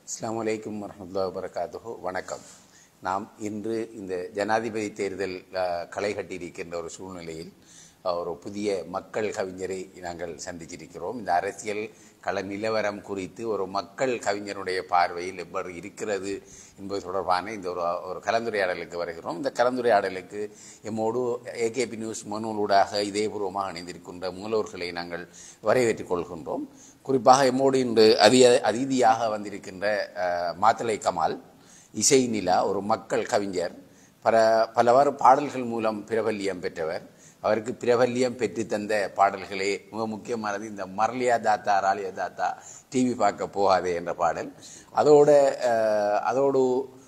அஸ்ஸலாமு அலைக்கும் வரமத்துல்லாஹி வபரகாத்துஹு வணக்கம் நாம் இன்று இந்த ஜனாதிபதி தேர்தல் அஹ், களை கட்டியிருக்கின்ற ஒரு சூழ்நிலையில் அஹ், ஒரு புதிய மக்கள் கவிஞரை நாங்கள் சந்திச்சிருக்கிறோம் இந்த அரசியல் கள நிலவரம் குறித்து ஒரு மக்கள் கவிஞருடைய பார்வையில் எவ்வாறு இருக்கிறது என்பது தொடர்பான இந்த ஒரு ஒரு கலந்துரையாடலுக்கு வருகிறோம் இந்த கலந்துரையாடலுக்கு எம்மோடு ஏகேபி நியூஸ் மனூலூடாக இதயபூர்வமாக இணைந்திருக்கின்ற மூலவர்களை நாங்கள் வரவேற்றுக் கொள்கின்றோம் குறிப்பாக எம்மோடு இன்று அதிக அதிதியாக வந்திருக்கின்ற அஹ், மாத்தலை கமால் இசை நிலா ஒரு மக்கள் கவிஞர் பல பலவாறு பாடல்கள் மூலம் பிரபல்யம் பெற்றவர் அவருக்கு பிரபல்யம் பெற்று தந்த பாடல்களே மிக முக்கியமானது இந்த மரலியா தாத்தா ராலியா தாத்தா டிவி பார்க்க போகாதே என்ற பாடல் அதோட அஹ், அதோடு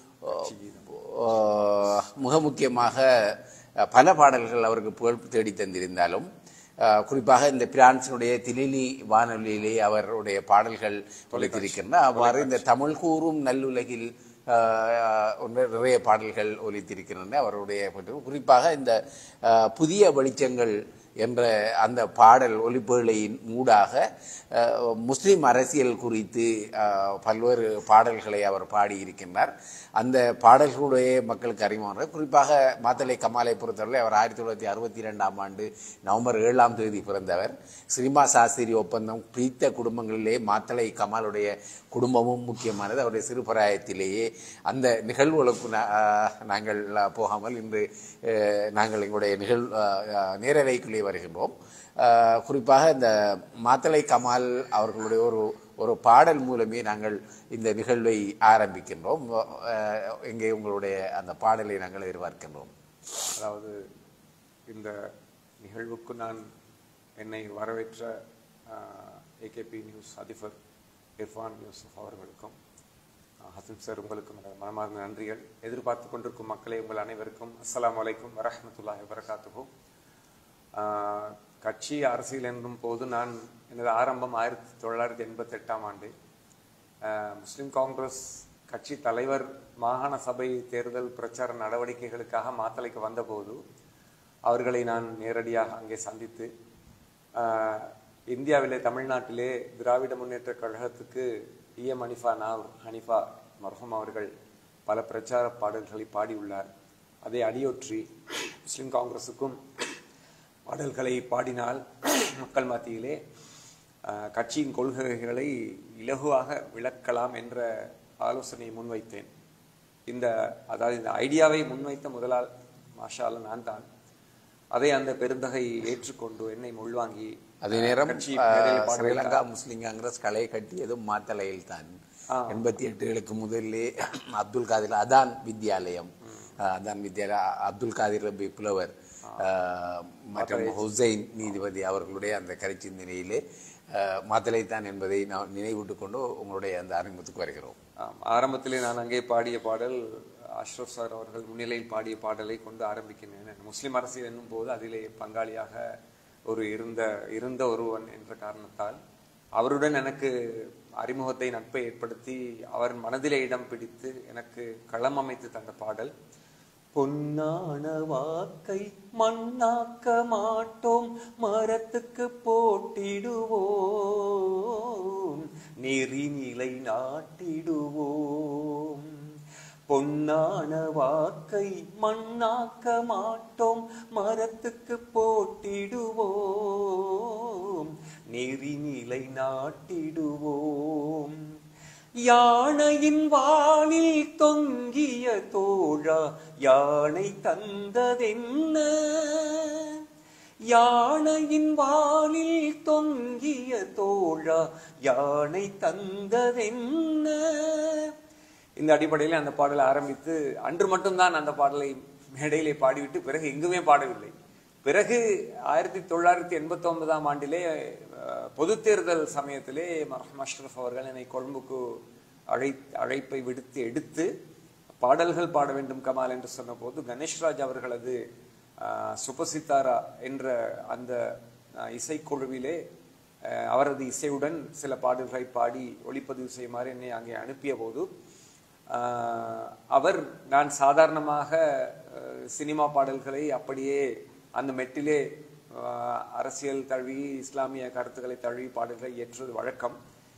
அஹ், மிக முக்கியமாக அஹ், பல பாடல்கள் அவருக்கு புகழ் தேடி தந்திருந்தாலும் அஹ், குறிப்பாக இந்த பிரான்சினுடைய திலிலி வானொலியிலே அவருடைய பாடல்கள் ஒலித்திருக்கின்றன அவ்வாறு இந்த தமிழ் கூறும் நல்லுலகில் அஹ், ஒன்று நிறைய பாடல்கள் ஒலித்திருக்கின்றன அவருடைய பற்றி- குறிப்பாக இந்த அஹ், புதிய வெளிச்சங்கள் என்ற அந்த பாடல் ஒலிப்புகளின் மூடாக அஹ், முஸ்லிம் அரசியல் குறித்து அஹ், பல்வேறு பாடல்களை அவர் பாடியிருக்கின்றார் அந்த பாடல்களுடைய மக்களுக்கு அறிமுகம் குறிப்பாக மாத்தலை கமாலை பொறுத்தவரை அவர் ஆயிரத்தி தொள்ளாயிரத்தி அறுபத்தி இரண்டாம் ஆண்டு நவம்பர் ஏழாம் தேதி பிறந்தவர் சினிமா சாஸ்திரி ஒப்பந்தம் பிரித்த குடும்பங்களிலே மாத்தலை கமாலுடைய குடும்பமும் முக்கியமானது அவருடைய சிறுபிராயத்திலேயே அந்த நிகழ்வுகளுக்கு நா- ஆஹ் நாங்கள் போகாமல் இன்று அஹ், நாங்கள் எங்களுடைய நிகழ் ஆஹ், ஆஹ், நேரலைக்குள்ளே வருகின்றோம் ஆஹ், குறிப்பாக இந்த மாத்தலை கமால் அவர்களுடைய ஒரு ஒரு பாடல் மூலமே நாங்கள் இந்த நிகழ்வை ஆரம்பிக்கின்றோம் அஹ், இங்கே உங்களுடைய அந்த பாடலை நாங்கள் எதிர்பார்க்கின்றோம் அதாவது இந்த நிகழ்வுக்கு நான் என்னை வரவேற்ற ஏகேபி நியூஸ் அதிபர் இர்ஃபான் யூசுப் அவர்களுக்கும் அஹ், ஹசன் சார் உங்களுக்கும் எனது மனமார்ந்த நன்றிகள் எதிர்பார்த்து கொண்டிருக்கும் மக்களே உங்கள் அனைவருக்கும் அஸ்ஸலாமு அலைக்கும் வரஹ்மத்துல்லாஹி வரகாத்துஹு ஆஹ், கட்சி அரசியல் என்னும் போது நான் எனது ஆரம்பம் ஆயிரத்தி தொள்ளாயிரத்தி எண்பத்தி எட்டாம் ஆண்டு ஆஹ், முஸ்லிம் காங்கிரஸ் கட்சி தலைவர் மாகாண சபை தேர்தல் பிரச்சார நடவடிக்கைகளுக்காக மாத்தளைக்கு வந்தபோது அவர்களை நான் நேரடியாக அங்கே சந்தித்து ஆஹ், இந்தியாவிலே தமிழ்நாட்டிலே திராவிட முன்னேற்ற கழகத்துக்கு இஎம் ஹனிஃபா நாவ் ஹனிஃபா மர்ஹூம் அவர்கள் பல பிரச்சார பாடல்களை பாடியுள்ளார் அதை அடியொற்றி முஸ்லிம் காங்கிரசுக்கும் பாடல்களை பாடினால் மக்கள் மத்தியிலே ஆஹ், கட்சியின் கொள்கைகளை இலகுவாக விளக்கலாம் என்ற ஆலோசனையை முன்வைத்தேன் இந்த அதாவது இந்த ஐடியாவை முன்வைத்த முதலால் மாஷால நான் தான் அதை அந்த பெருந்தகை ஏற்றுக்கொண்டு என்னை உள்வாங்கி அதே நேரம் கட்சி அஹ், மேடையில் பாட ஸ்ரீலங்கா முஸ்லிம் காங்கிரஸ் களை கட்டியதும் மாத்தளையில் தான் எண்பத்தி எட்டுகளுக்கு முதல்லே அப்துல் காதிர் அதான் வித்யாலயம் அஹ், அதான் வித்யாலய அப்துல் காதிர் ரபி புலவர் அஹ், மற்றும் ஹுசைன் நீதிபதி அவர்களுடைய அந்த கருச்சிந்தனையிலே அஹ், மாத்தளை தான் என்பதை நான் நினைவூட்டுக் கொண்டு உங்களுடைய அந்த அறிமுகத்துக்கு வருகிறோம் ஆம், ஆரம்பத்திலே நான் அங்கே பாடிய பாடல் அஷ்ரப் சார் அவர்கள் முன்னிலையில் பாடிய பாடலை கொண்டு ஆரம்பிக்கின்றேன் முஸ்லிம் அரசியல் என்னும் போது அதிலே பங்காளியாக ஒரு இருந்த இருந்த ஒருவன் என்ற காரணத்தால் அவருடன் எனக்கு அறிமுகத்தை நட்பை ஏற்படுத்தி அவர் மனதிலே இடம் பிடித்து எனக்கு களம் அமைத்து தந்த பாடல் பொன்னான வாக்கை மண்ணாக்க மாட்டோம் மரத்துக்கு போட்டிடுவோம் நெறிநிலை நாட்டிடுவோம் பொன்னான வாக்கை மண்ணாக்க மாட்டோம் மரத்துக்கு போட்டிடுவோம் நெறிநிலை நாட்டிடுவோம் யானையின் வானில் தொங்கிய தோழா யானை தந்ததென்ன யானையின் வானில் தொங்கிய தோழா யானை தந்ததென்ன இந்த அடிப்படையில் அந்த பாடலை ஆரம்பித்து அன்று மட்டும்தான் அந்த பாடலை மேடையிலே பாடிவிட்டு பிறகு எங்குமே பாடவில்லை பிறகு ஆயிரத்தி தொள்ளாயிரத்தி எண்பத்தி ஒன்பதாம் ஆண்டிலே அஹ், பொதுத் தேர்தல் சமயத்திலே மர்ஹம் அஷ்ரஃப் அவர்கள் என்னை கொழும்புக்கு அழை அழைப்பை விடுத்து எடுத்து பாடல்கள் பாட வேண்டும் கமால் என்று சொன்னபோது கணேஷ்ராஜ் அவர்களது அஹ், சுபசித்தாரா என்ற அந்த அஹ், இசைக்குழுவிலே அஹ், அவரது இசையுடன் சில பாடல்களை பாடி ஒளிப்பதிவு செய்யுமாறு என்னை அங்கே அனுப்பிய போது ஆஹ் அவர் நான் சாதாரணமாக அஹ், சினிமா பாடல்களை அப்படியே அந்த மெட்டிலே ஆஹ், அரசியல் தழுவி இஸ்லாமிய கருத்துக்களை தழுவி பாடல்களை ஏற்றுவது வழக்கம்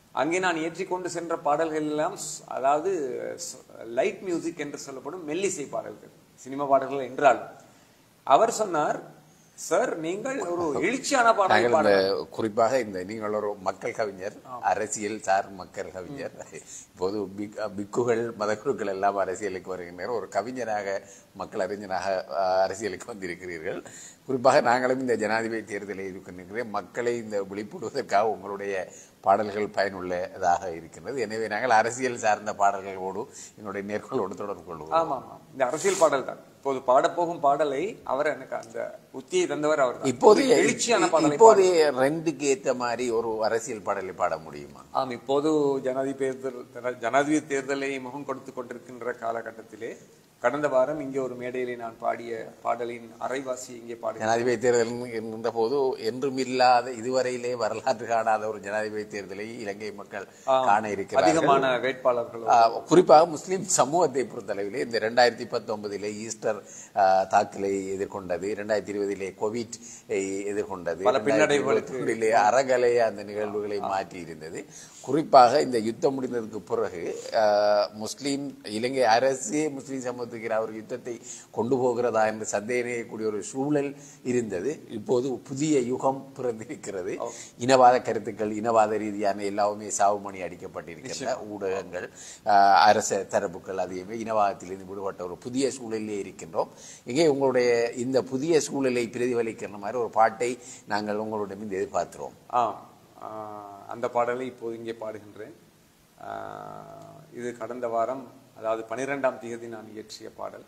அங்கே நான் ஏற்றிக்கொண்டு சென்ற பாடல்கள் எல்லாம் ஸ்- அதாவது லைட் மியூசிக் என்று சொல்லப்படும் மெல்லிசை பாடல்கள் சினிமா பாடல்கள் என்றாலும் அவர் சொன்னார் சார் நீங்கள் ஒரு எழுச்சியான பாடல் நாங்கள் இந்த பாட குறிப்பாக இந்த நீங்கள் ஒரு மக்கள் கவிஞர் அரசியல் சார் மக்கள் கவிஞர் இப்போது பிக்- பிக்குகள் மதக்குழுக்கள் எல்லாம் அரசியலுக்கு வருகின்றனர் ஒரு கவிஞராக மக்கள் அறிஞராக அஹ், அரசியலுக்கு வந்திருக்கிறீர்கள் குறிப்பாக நாங்களும் இந்த ஜனாதிபதி தேர்தலை இருக்கின்றேன் மக்களை இந்த விழிப்புடுவதற்காக உங்களுடைய பாடல்கள் பயனுள்ளதாக இருக்கின்றது எனவே நாங்கள் அரசியல் சார்ந்த பாடல்களோடு என்னுடைய நேர்களோடு தொடர்பு கொள்வோம் ஆமா ஆமா இந்த அரசியல் பாடல் தான் இப்போது பாடப்போகும் பாடலை அவர் எனக்கு அந்த உத்தியை தந்தவர் அவர் இப்போதைய எழுச்சியான பாடலை இப்போதைய ரெண்டுக்கு ஏத்த மாதிரி ஒரு அரசியல் பாடலை பாட முடியுமா ஆம் இப்போது ஜனாதிபதி தேர்தல் ஜனாதிபதி தேர்தலை முகம் கொடுத்து கொண்டிருக்கின்ற காலகட்டத்திலே கடந்த வாரம் இங்கே ஒரு மேடையிலே நான் பாடிய பாடலின் அரைவாசி இங்கே பாடி ஜனாதிபதி தேர்தல் என்கின்ற போது என்றும் இல்லாத இதுவரையிலே வரலாற்று காணாத ஒரு ஜனாதிபதி தேர்தலை இலங்கை மக்கள் காண இருக்கிறார்கள் அதிகமான வேட்பாளர்கள் ஆ, குறிப்பாக முஸ்லிம் சமூகத்தை பொறுத்தளவிலே இந்த ரெண்டாயிரத்தி பத்தொன்பதிலே ஈஸ்டர் ஆ, தாக்கலை எதிர்கொண்டது இரண்டாயிரத்தி இருபதிலே கோவிட் எதிர்கொண்டது பல பின்னடைவுகளுக்கு. 2021 அறகலை அந்த நிகழ்வுகளை மாற்றி இருந்தது குறிப்பாக இந்த யுத்தம் முடிந்ததுக்கு பிறகு ஆ, முஸ்லிம் இலங்கை அரசே முஸ்லிம் சமூகத்துக்கு ஒரு யுத்தத்தை கொண்டு போகிறதா என்று சந்தேகக்கூடிய ஒரு சூழல் இருந்தது இப்போது புதிய யுகம் பிறந்திருக்கிறது இனவாத கருத்துக்கள் இனவாத ரீதியான எல்லாமே சாவுமணி அடிக்கப்பட்டிருக்கின்ற ஊடகங்கள் ஆஹ், அரச தரப்புகள் அதையுமே இனவாதத்திலிருந்து விடுபட்ட ஒரு புதிய சூழலிலே இருக்கின்றோம் இங்கே உங்களுடைய இந்த புதிய சூழலை பிரதிபலிக்கிற மாதிரி ஒரு பாட்டை நாங்கள் உங்களிடமிருந்து எதிர்பார்க்கிறோம் ஆம் ஆ, அந்த பாடலை இப்போது இங்கே பாடுகின்றேன் ஆ, இது கடந்த வாரம் அதாவது பனிரெண்டாம் தேதி நான் இயற்றிய பாடல்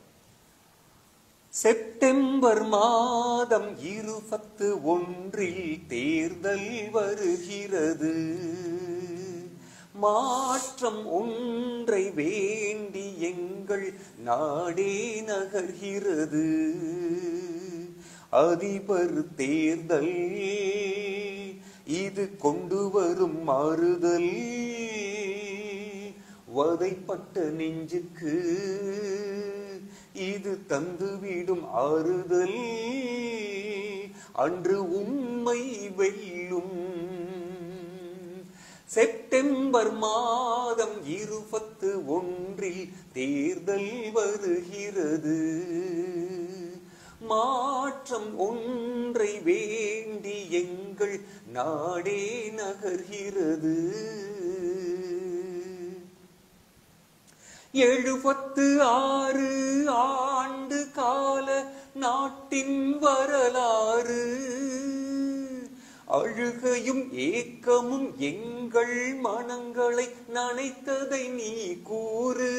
செப்டம்பர் மாதம் இருபத்து ஒன்றில் தேர்தல் வருகிறது மாற்றம் ஒன்றை வேண்டி எங்கள் நாடே நகர்கிறது அதிபர் தேர்தல் இது கொண்டு வரும் மாறுதல் வதைப்பட்ட நெஞ்சுக்கு இது தந்துவிடும் ஆறுதல் அன்று உண்மை வெல்லும் செப்டம்பர் மாதம் இருபத்து ஒன்றில் தேர்தல் வருகிறது மாற்றம் ஒன்றை வேண்டி எங்கள் நாடே நகர்கிறது எழுபத்து ஆறு ஆண்டு கால நாட்டின் வரலாறு அழுகையும் ஏக்கமும் எங்கள் மனங்களை நனைத்ததை நீ கூறு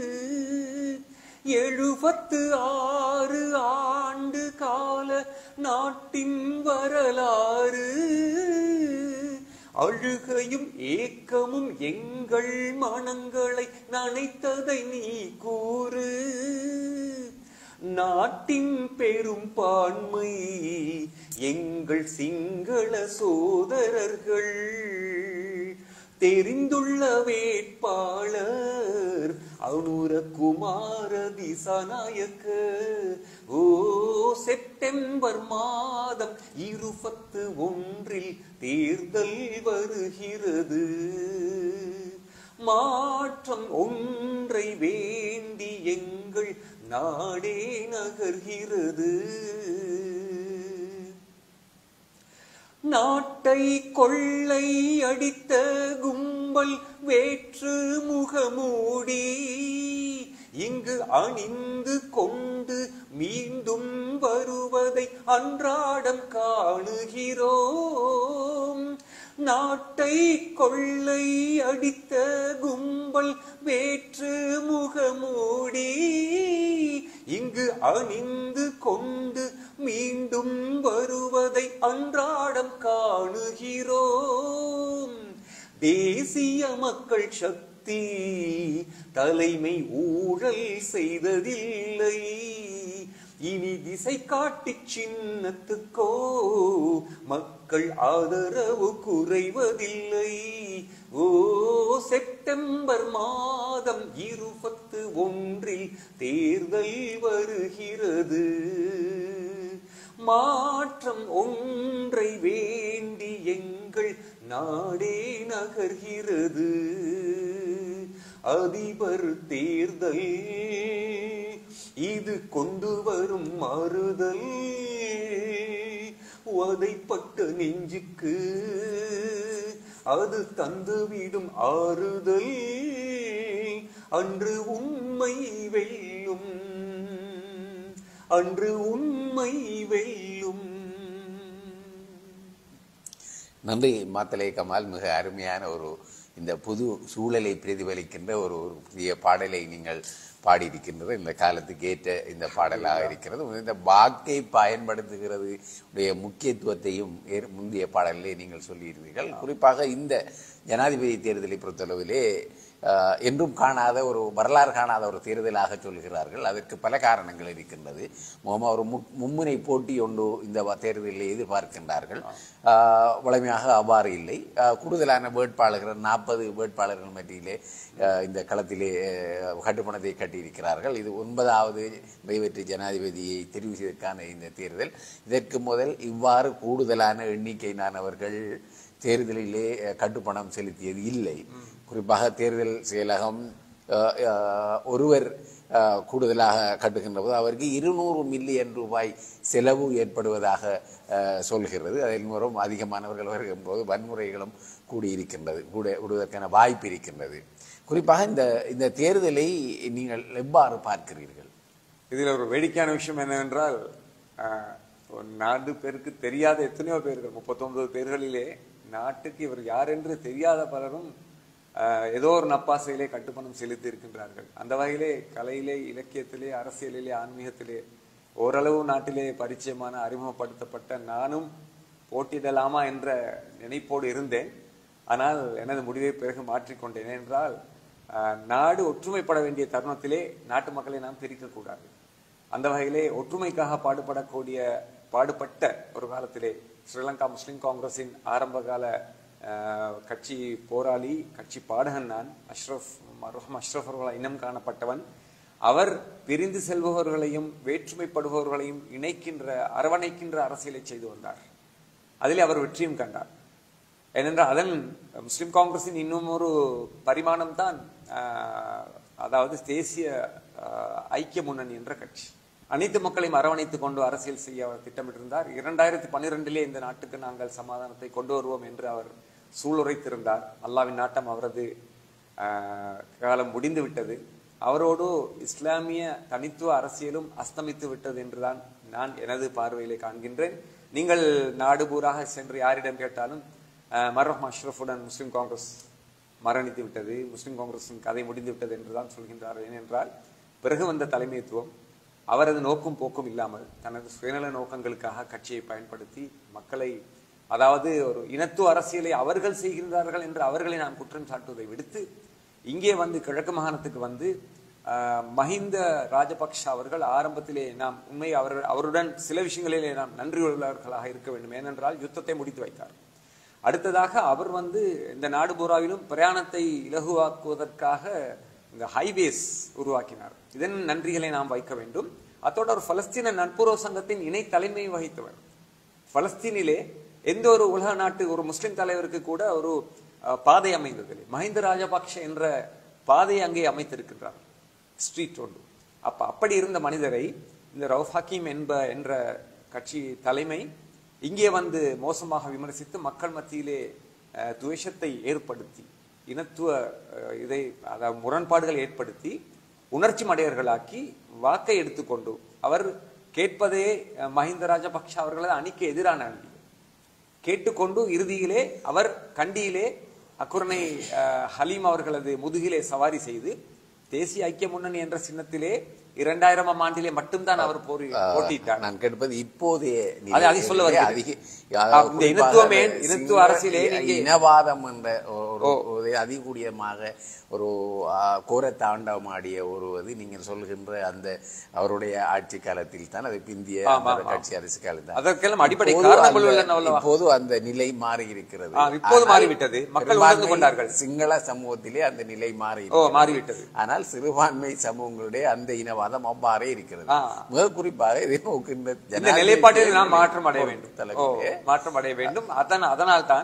எழுபத்து ஆறு ஆண்டு கால நாட்டின் வரலாறு அழுகையும் ஏக்கமும் எங்கள் மனங்களை நனைத்ததை நீ கூறு நாட்டின் பெரும் பான்மை எங்கள் சிங்கள சோதரர்கள் தெரிந்துள்ள வேட்பாளர் அனுரகுமார திசாநாயக்க ஓ செப்டம்பர் மாதம் இருபத்து ஒன்றில் தேர்தல் வருகிறது மாற்றம் ஒன்றை வேண்டி எங்கள் நாடே நகர்கிறது நாட்டை கொள்ளை அடித்த கும்பல் வேற்று முகமூடி இங்கு அணிந்து கொண்டு மீண்டும் வருவதை அன்றாடம் காணுகிறோம் நாட்டை கொள்ளை அடித்த கும்பல் வேற்று முகமூடி இங்கு அணிந்து கொண்டு மீண்டும் வருவதை அன்றாடம் காணுகிறோம் தேசிய மக்கள் சக்தி தலைமை ஊழல் செய்ததில்லை இனி திசை காட்டி சின்னத்துக்கோ மக்கள் ஆதரவு குறைவதில்லை ஓ செப்டம்பர் மாதம் இருபத்து ஒன்றில் தேர்தல் வருகிறது மாற்றம் ஒன்றை வேண்டி எங்கள் நாடே நகர்கிறது அதிபர் தேர்தல் இது கொண்டு வரும் மாறுதல் உதைப்பட்ட நெஞ்சுக்கு அது தந்துவிடும் ஆறுதல் அன்று உண்மை வெல்லும் அன்று உண்மை வெல்லும் நன்றி மாத்தலை கமால் மிக அருமையான ஒரு இந்த புது சூழலை பிரதிபலிக்கின்ற ஒரு ஒரு புதிய பாடலை நீங்கள் பாடியிருக்கின்றது இந்த காலத்துக்கு ஏற்ற இந்த பாடலாக இருக்கிறது இந்த வாக்கை பயன்படுத்துகிறது உடைய முக்கியத்துவத்தையும் ஏற்- முந்தைய பாடலிலே நீங்கள் சொல்லியிருந்தீர்கள் குறிப்பாக இந்த ஜனாதிபதி தேர்தலை பொறுத்தளவிலே ஆஹ், என்றும் காணாத ஒரு வரலாறு காணாத ஒரு தேர்தலாக சொல்கிறார்கள் அதற்கு பல காரணங்கள் இருக்கின்றது முகமா ஒரு மு- மும்முனை போட்டி ஒன்று இந்த வ- தேர்தலில் எதிர்பார்க்கின்றார்கள் ஆஹ், வழமையாக அவ்வாறு இல்லை ஆஹ், கூடுதலான வேட்பாளர்கள் நாற்பது வேட்பாளர்கள் மத்தியிலே ஆஹ், இந்த களத்திலே ஆஹ், கட்டுப்பணத்தை கட்டியிருக்கிறார்கள் இது ஒன்பதாவது நிறைவேற்று ஜனாதிபதியை தெரிவு செய்வதற்கான இந்த தேர்தல் இதற்கு முதல் இவ்வாறு கூடுதலான எண்ணிக்கையிலானவர்கள் தேர்தலிலே அஹ், கட்டுப்பணம் செலுத்தியது இல்லை குறிப்பாக தேர்தல் செயலகம் அஹ், அஹ், ஒருவர் அஹ், கூடுதலாக கட்டுகின்ற போது அவருக்கு இருநூறு மில்லியன் ரூபாய் செலவு ஏற்படுவதாக அஹ், சொல்கிறது அதன் மூலம் அதிகமானவர்கள் வருகின்ற போது வன்முறைகளும் கூடியிருக்கின்றது கூட விடுவதற்கான வாய்ப்பு இருக்கின்றது குறிப்பாக இந்த இந்த தேர்தலை நீங்கள் எவ்வாறு பார்க்கிறீர்கள் இதில் ஒரு வேடிக்கையான விஷயம் என்னவென்றால் ஆஹ், ஒரு நாடு பேருக்கு தெரியாத எத்தனையோ பேர்கள் முப்பத்தொன்பது பேர்களிலே நாட்டுக்கு இவர் யார் என்று தெரியாத பலரும் ஆஹ், ஏதோ ஒரு நப்பாசையிலே கட்டுப்பணம் செலுத்தி இருக்கின்றார்கள் அந்த வகையிலே கலையிலே இலக்கியத்திலே அரசியலிலே ஆன்மீகத்திலே ஓரளவு நாட்டிலே பரிச்சயமான அறிமுகப்படுத்தப்பட்ட நானும் போட்டியிடலாமா என்ற நினைப்போடு இருந்தேன் ஆனால் எனது முடிவை பிறகு மாற்றிக்கொண்டேன் ஏனென்றால் ஆஹ், நாடு ஒற்றுமைப்பட வேண்டிய தருணத்திலே நாட்டு மக்களை நாம் பிரிக்கக்கூடாது அந்த வகையிலே ஒற்றுமைக்காக பாடுபடக்கூடிய பாடுபட்ட ஒரு காலத்திலே ஸ்ரீலங்கா முஸ்லிம் காங்கிரசின் ஆரம்பகால ஆஹ், கட்சி போராளி கட்சி பாடகன் நான் அஷ்ரஃப் மருஹம் அஷ்ரஃப் அவர்களால் இனம் காணப்பட்டவன் அவர் பிரிந்து செல்பவர்களையும் வேற்றுமைப்படுபவர்களையும் இணைக்கின்ற அரவணைக்கின்ற அரசியலை செய்து வந்தார் அதில் அவர் வெற்றியும் கண்டார் ஏனென்றால் அதன் முஸ்லிம் காங்கிரசின் இன்னும் ஒரு பரிமாணம் தான் அதாவது தேசிய ஆஹ், ஐக்கிய முன்னணி என்ற கட்சி அனைத்து மக்களையும் அரவணைத்துக் கொண்டு அரசியல் செய்ய அவர் திட்டமிட்டிருந்தார் இரண்டாயிரத்தி பன்னிரெண்டிலே இந்த நாட்டுக்கு நாங்கள் சமாதானத்தை கொண்டு வருவோம் என்று அவர் சூளுரைத்திருந்தார் அல்லாவின் நாட்டம் அவரது ஆஹ், காலம் முடிந்து விட்டது அவரோடு இஸ்லாமிய தனித்துவ அரசியலும் அஸ்தமித்து விட்டது என்றுதான் நான் எனது பார்வையிலே காண்கின்றேன் நீங்கள் நாடு பூராக சென்று யாரிடம் கேட்டாலும் அஹ், மர்ஹூம் அஷ்ரஃபுடன் முஸ்லிம் காங்கிரஸ் மரணித்து விட்டது முஸ்லிம் காங்கிரஸின் கதை முடிந்து விட்டது என்றுதான் சொல்கின்றார் ஏனென்றால் பிறகு வந்த தலைமைத்துவம் அவரது நோக்கும் போக்கும் இல்லாமல் தனது சுயநல நோக்கங்களுக்காக கட்சியை பயன்படுத்தி மக்களை அதாவது ஒரு இனத்துவ அரசியலை அவர்கள் செய்கின்றார்கள் என்று அவர்களை நான் குற்றம் சாட்டுவதை விடுத்து இங்கே வந்து கிழக்கு மாகாணத்துக்கு வந்து ஆஹ், மஹிந்த ராஜபக்ஷ அவர்கள் ஆரம்பத்திலே நாம் உண்மை அவர் அவருடன் சில விஷயங்களிலே நாம் நன்றியுள்ளவர்களாக இருக்க வேண்டும் ஏனென்றால் யுத்தத்தை முடித்து வைத்தார் அடுத்ததாக அவர் வந்து இந்த நாடு பூராவிலும் பிரயாணத்தை இலகுவாக்குவதற்காக இந்த ஹைவேஸ் உருவாக்கினார் இதன் நன்றிகளை நாம் வைக்க வேண்டும் அத்தோடு ஒரு பலஸ்தீன நட்புறவு சங்கத்தின் இணை தலைமை வகித்தவர் பலஸ்தீனிலே எந்த ஒரு உலக நாட்டு ஒரு முஸ்லிம் தலைவருக்கு கூட ஒரு அஹ், பாதை அமைந்ததில்லை மஹிந்த ராஜபக்ஷ என்ற பாதையை அங்கே அமைத்திருக்கின்றார் ஸ்ட்ரீட் ஒன்று அப்ப அப்படி இருந்த மனிதரை இந்த ரவுஃப் ஹக்கீம் என்ப என்ற கட்சி தலைமை இங்கே வந்து மோசமாக விமர்சித்து மக்கள் மத்தியிலே அஹ், துவேஷத்தை ஏற்படுத்தி இனத்துவ அஹ், இதை அதாவது முரண்பாடுகளை ஏற்படுத்தி உணர்ச்சி மடையர்களாக்கி வாக்கை எடுத்துக்கொண்டு அவர் கேட்பதே அஹ், மஹிந்த ராஜபக்ஷ அவர்களது அணிக்கு எதிரான அணி கேட்டுக்கொண்டு இறுதியிலே அவர் கண்டியிலே அக்குரணை அஹ், ஹலீம் அவர்களது முதுகிலே சவாரி செய்து தேசிய ஐக்கிய முன்னணி என்ற சின்னத்திலே இரண்டாயிரமாம் ஆண்டிலே மட்டும்தான் அவர் போரி போட்டியிட்டார் நான் கேட்பது இப்போதைய அது- அதை சொல்ல நிலையிலே வருகிறேன். அதிக ஆ, அதாவது இந்த குறிப்பாக இனத்துவமே, அந்த இனத்துவ சிங்கள அரசியலே நீங்க- இனவாதம் என்ற ஒரு ஒரு அதிகூடியமாக ஒரு ஆ, கோர தாண்டவமாடிய ஒரு இது நீங்கள் சொல்கின்ற அந்த அவருடைய ஆட்சி காலத்தில் தான் அது பிந்திய ஆமா, அந்த ஆமா. கட்சி அரசு காலத்தில் அதற்கெல்லாம் அடிப்படை இப்போது காரணங்கள் அந்த- உள்ளன அல்லவா? இப்போது அந்த நிலை மாறி இருக்கிறது ஆ, இப்போது ஆனால் மாறிவிட்டது. மக்கள் உணர்ந்து பெரும்பான்மை கொண்டார்கள். சிங்கள சமூகத்திலே அந்த நிலை மாறி ஓ மாறிவிட்டது ஆனால் சிறுபான்மை சமூகங்களுடைய அந்த இனவாதம் அவ்வாறே இருக்கிறது ஆ. மிக குறிப்பாக இதை நோக்கின்ற இந்த ஜனாதிபதி நிலைப்பாட்டில் நாம் தேர்தலை மாற்றம் அடைய வேண்டும் ஓ, பொறுத்தளவிலே மாற்றம் அடைய வேண்டும் அதன் அதனால் தான்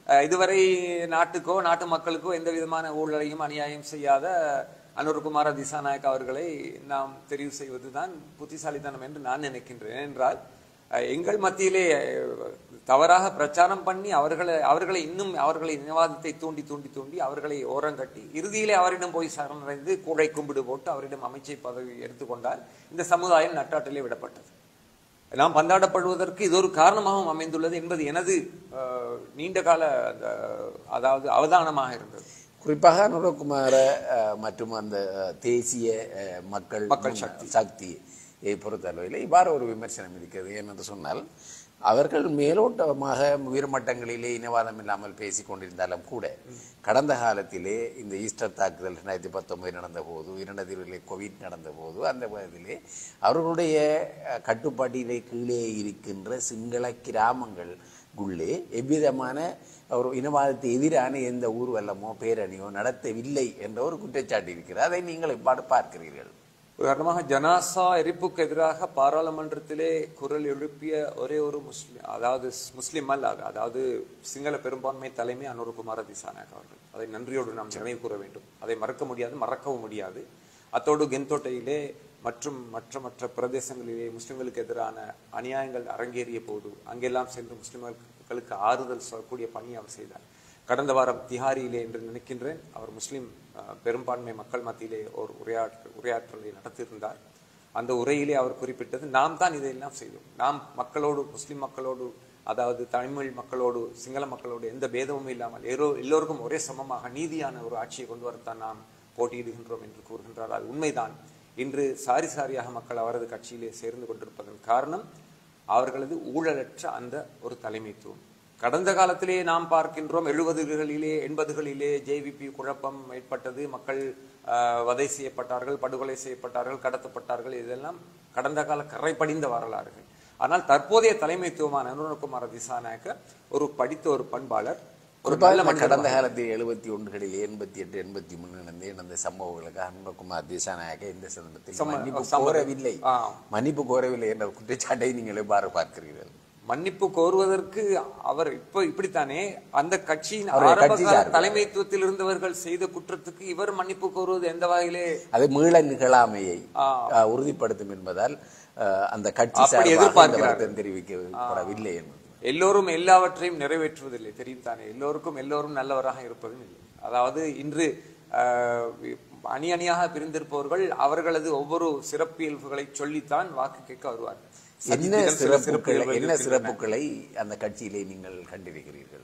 அஹ், இதுவரை நாட்டுக்கோ நாட்டு மக்களுக்கோ எந்த விதமான ஊழலையும் அநியாயம் செய்யாத அனுர்குமார திசாநாயக் அவர்களை நாம் தெரிவு செய்வதுதான் புத்திசாலித்தனம் என்று நான் நினைக்கின்றேன் என்றால் அஹ், எங்கள் மத்தியிலே அஹ், தவறாக பிரச்சாரம் பண்ணி அவர்களை அவர்களை இன்னும் அவர்களை இனவாதத்தை தூண்டி தூண்டி தூண்டி அவர்களை ஓரங்கட்டி இறுதியிலே அவரிடம் போய் சரணடைந்து கூடை கும்பிடு போட்டு அவரிடம் அமைச்சை பதவி எடுத்துக்கொண்டால் இந்த சமுதாயம் நட்டாட்டிலே விடப்பட்டது நாம் பந்தாடப்படுவதற்கு இது ஒரு காரணமாகவும் அமைந்துள்ளது என்பது எனது அஹ், நீண்ட கால அந்த, அதாவது அவதானமாக இருந்தது குறிப்பாக அனுரகுமார அஹ், மற்றும் அந்த அஹ், தேசிய அஹ், மக்கள் மக்கள் சக்தி சக்தியை பொறுத்தளவில் இவ்வாறு ஒரு விமர்சனம் இருக்கிறது ஏனென்று சொன்னால் அவர்கள் மேலோட்டமாக உயர்மட்டங்களிலே இனவாதம் இல்லாமல் பேசிக் கொண்டிருந்தாலும் கூட கடந்த காலத்திலே இந்த ஈஸ்டர் தாக்குதல் ரெண்டாயிரத்தி பத்தொன்பது நடந்த போது இரண்டாயிரத்தி கோவிட் நடந்த போது அந்த வயதிலே அவர்களுடைய அஹ், கட்டுப்பாட்டிலே கீழே இருக்கின்ற சிங்கள கிராமங்கள் உள்ளே எவ்விதமான ஒரு இனவாதத்தை எதிரான எந்த ஊர்வலமோ பேரணியோ நடத்தவில்லை என்ற ஒரு குற்றச்சாட்டு இருக்கிறது அதை நீங்கள் இவ்வாறு பார்க்கிறீர்கள் உதாரணமாக ஜனாசா எரிப்புக்கு எதிராக பாராளுமன்றத்திலே குரல் எழுப்பிய ஒரே ஒரு முஸ்லிம் அதாவது முஸ்லிம் அல்ல அதாவது சிங்கள பெரும்பான்மை தலைமை அனுரகுமார திசாநாயக் அவர்கள் அதை நன்றியோடு நாம் நினைவு கூற வேண்டும் அதை மறக்க முடியாது மறக்கவும் முடியாது அத்தோடு கென்தோட்டையிலே மற்றும் மற்ற மற்ற பிரதேசங்களிலே முஸ்லிம்களுக்கு எதிரான அநியாயங்கள் அரங்கேறிய போது அங்கெல்லாம் சென்று முஸ்லிம்களுக்கு ஆறுதல் சொல்லக்கூடிய பணி அவர் செய்தார் கடந்த வாரம் திஹாரியிலே என்று நினைக்கின்றேன் அவர் முஸ்லிம் அஹ், பெரும்பான்மை மக்கள் மத்தியிலே ஒரு உரையாற்று உரையாற்றலை நடத்தியிருந்தார் அந்த உரையிலே அவர் குறிப்பிட்டது நாம் தான் இதையெல்லாம் செய்தோம் நாம் மக்களோடு முஸ்லிம் மக்களோடு அதாவது தமிழ் மக்களோடு சிங்கள மக்களோடு எந்த பேதமும் இல்லாமல் ஏரோ எல்லோருக்கும் ஒரே சமமாக நீதியான ஒரு ஆட்சியை கொண்டு வரத்தான் நாம் போட்டியிடுகின்றோம் என்று கூறுகின்றார் அது உண்மைதான் இன்று சாரி சாரியாக மக்கள் அவரது கட்சியிலே சேர்ந்து கொண்டிருப்பதன் காரணம் அவர்களது ஊழலற்ற அந்த ஒரு தலைமைத்துவம் கடந்த காலத்திலே நாம் பார்க்கின்றோம் எழுபதுகளிலே எண்பதுகளிலே ஜேவிபி குழப்பம் ஏற்பட்டது மக்கள் ஆஹ், வதை செய்யப்பட்டார்கள் படுகொலை செய்யப்பட்டார்கள் கடத்தப்பட்டார்கள் இதெல்லாம் கடந்த கால கரை படிந்த வரலாறுகள் ஆனால் தற்போதைய தலைமைத்துவமான அனுரகுமார திசாநாயக்க ஒரு படித்த ஒரு பண்பாளர் ஒரு நல்ல குறிப்பாக மனிதர் கடந்த காலத்தில் எழுபத்தி ஒன்றுகளில் எண்பத்தி எட்டு எண்பத்தி மூணு நடந்த நடந்த சம்பவங்களுக்கு அன்பகுமார் திசாநாயக இந்த சந்தர்ப்பத்தில் சம்ம- மன்னிப்பு சம்ம- கோரவில்லை ஆ. மன்னிப்பு கோரவில்லை என்ற குற்றச்சாட்டை நீங்கள் எவ்வாறு பார்க்கிறீர்கள் மன்னிப்பு கோருவதற்கு அவர் இப்ப இப்படித்தானே அந்த கட்சியின் அவருடைய ஆரம்ப கட்சி கால சார்பு. தலைமைத்துவத்தில் இருந்தவர்கள் செய்த குற்றத்துக்கு இவர் மன்னிப்பு கோருவது எந்த வகையிலே அது மீள நிகழாமையை ஆ. ஆ, உறுதிப்படுத்தும் என்பதால் ஆ, அந்த கட்சி அப்படி சார்பாக இந்த எதிர்பார்க்கிறார்கள். வருத்தம் தெரிவிக்கப்படவில்லை என்பது எல்லோரும் எல்லாவற்றையும் நிறைவேற்றுவதில்லை தெரியும் தானே எல்லோருக்கும் எல்லோரும் நல்லவராக இருப்பதும் இல்லை அதாவது இன்று ஆஹ், அணி அணியாக பிரிந்திருப்பவர்கள் அவர்களது ஒவ்வொரு சிறப்பியல்புகளை சொல்லித்தான் வாக்கு கேட்க வருவார்கள் என்ன சஜித்திடம் சில சிறப்புகளை சிறப்பியல்புகள் என்ன இருக்கின்றன. சிறப்புகளை அந்த கட்சியிலே நீங்கள் கண்டிருக்கிறீர்கள்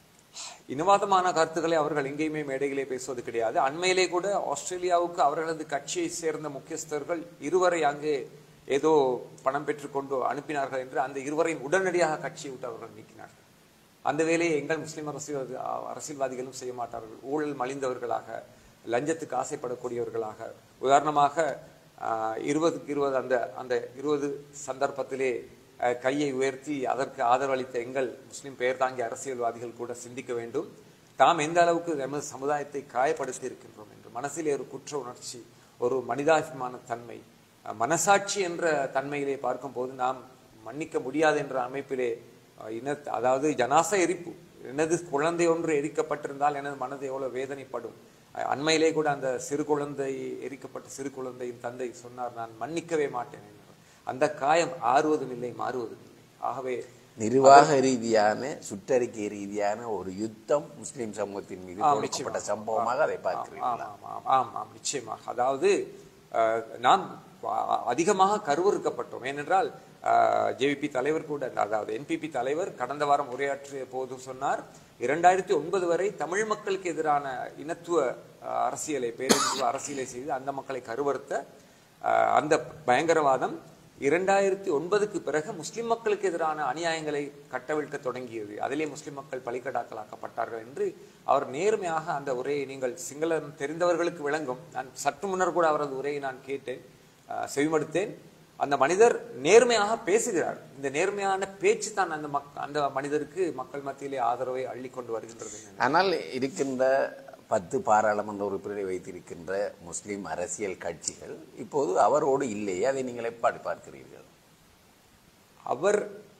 இனவாதமான கருத்துக்களை அவர்கள் எங்கேயுமே மேடைகளே பேசுவது கிடையாது அண்மையிலே கூட ஆஸ்திரேலியாவுக்கு அவர்களது கட்சியை சேர்ந்த முக்கியஸ்தர்கள் இருவரை அங்கே ஏதோ பணம் பெற்றுக்கொண்டு அனுப்பினார்கள் என்று அந்த இருவரையும் உடனடியாக கட்சியை விட்டு அவர்கள் நீக்கினார்கள் அந்த வேலையை எங்கள் முஸ்லிம் அரசியல் அரசியல்வாதிகளும் செய்ய மாட்டார்கள் ஊழல் மலிந்தவர்களாக லஞ்சத்துக்கு ஆசைப்படக்கூடியவர்களாக உதாரணமாக ஆஹ், இருபதுக்கு இருபது அந்த அந்த இருபது சந்தர்ப்பத்திலே அஹ், கையை உயர்த்தி அதற்கு ஆதரவளித்த எங்கள் முஸ்லிம் பெயர் தாங்கிய அரசியல்வாதிகள் கூட சிந்திக்க வேண்டும் தாம் எந்த அளவுக்கு எமது சமுதாயத்தை காயப்படுத்தி இருக்கின்றோம் என்று மனசிலே ஒரு குற்ற உணர்ச்சி ஒரு மனிதாபிமான தன்மை அஹ், மனசாட்சி என்ற தன்மையிலே பார்க்கும்போது நாம் மன்னிக்க முடியாது என்ற அமைப்பிலே அஹ், இன அதாவது ஜனாச எரிப்பு எனது குழந்தை ஒன்று எரிக்கப்பட்டிருந்தால் எனது மனது எவ்வளவு வேதனைப்படும் அஹ், அண்மையிலே கூட அந்த சிறு குழந்தை எரிக்கப்பட்ட சிறு குழந்தையின் தந்தை சொன்னார் நான் மன்னிக்கவே மாட்டேன் என்றார். அந்த காயம் ஆறுவதும் இல்லை மாறுவதும் இல்லை ஆகவே நிர்வாக ரீதியான சுற்றறிக்கை ரீதியான ஒரு யுத்தம் முஸ்லிம் சமூகத்தின் மீது ஆம், தொடுக்கப்பட்ட சம்பவமாக அதை பார்க்கிறீர்கள் ஆமாம் ஆமாம் ஆமாம் ஆமாம் நிச்சயமாக அதாவது அஹ், நாம் அ- அதிகமாக கருவறுக்கப்பட்டோம் ஏனென்றால் ஜேவிபி தலைவர் கூட அதாவது என்பிபி தலைவர் கடந்த வாரம் உரையாற்றிய போது சொன்னார் இரண்டாயிரத்தி ஒன்பது வரை தமிழ் மக்களுக்கு எதிரான இனத்துவ அஹ், அரசியலை பேரினத்துவ அரசியலை செய்து அந்த மக்களை கருவறுத்த அஹ், அந்த பயங்கரவாதம் இரண்டாயிரத்தி ஒன்பதுக்கு பிறகு முஸ்லிம் மக்களுக்கு எதிரான அநியாயங்களை கட்டவிழ்க்க தொடங்கியது அதிலே முஸ்லிம் மக்கள் பலிக்கடாக்கலாக்கப்பட்டார்கள் என்று அவர் நேர்மையாக அந்த உரையை நீங்கள் சிங்களம் தெரிந்தவர்களுக்கு விளங்கும் நான் சற்று முன்னர் கூட அவரது உரையை நான் கேட்டேன் அஹ், செவிமடுத்தேன் அந்த மனிதர் நேர்மையாக பேசுகிறார் இந்த நேர்மையான பேச்சு தான் அந்த மக் அந்த மனிதருக்கு மக்கள் மத்தியிலே ஆதரவை அள்ளி கொண்டு வருகின்றது ஆனால் இருக்கின்ற பத்து பாராளுமன்ற உறுப்பினரை வைத்திருக்கின்ற முஸ்லிம் அரசியல் கட்சிகள் இப்போது அவரோடு இல்லையே அதை நீங்கள் எப்படி பார்க்கிறீர்கள் அவர்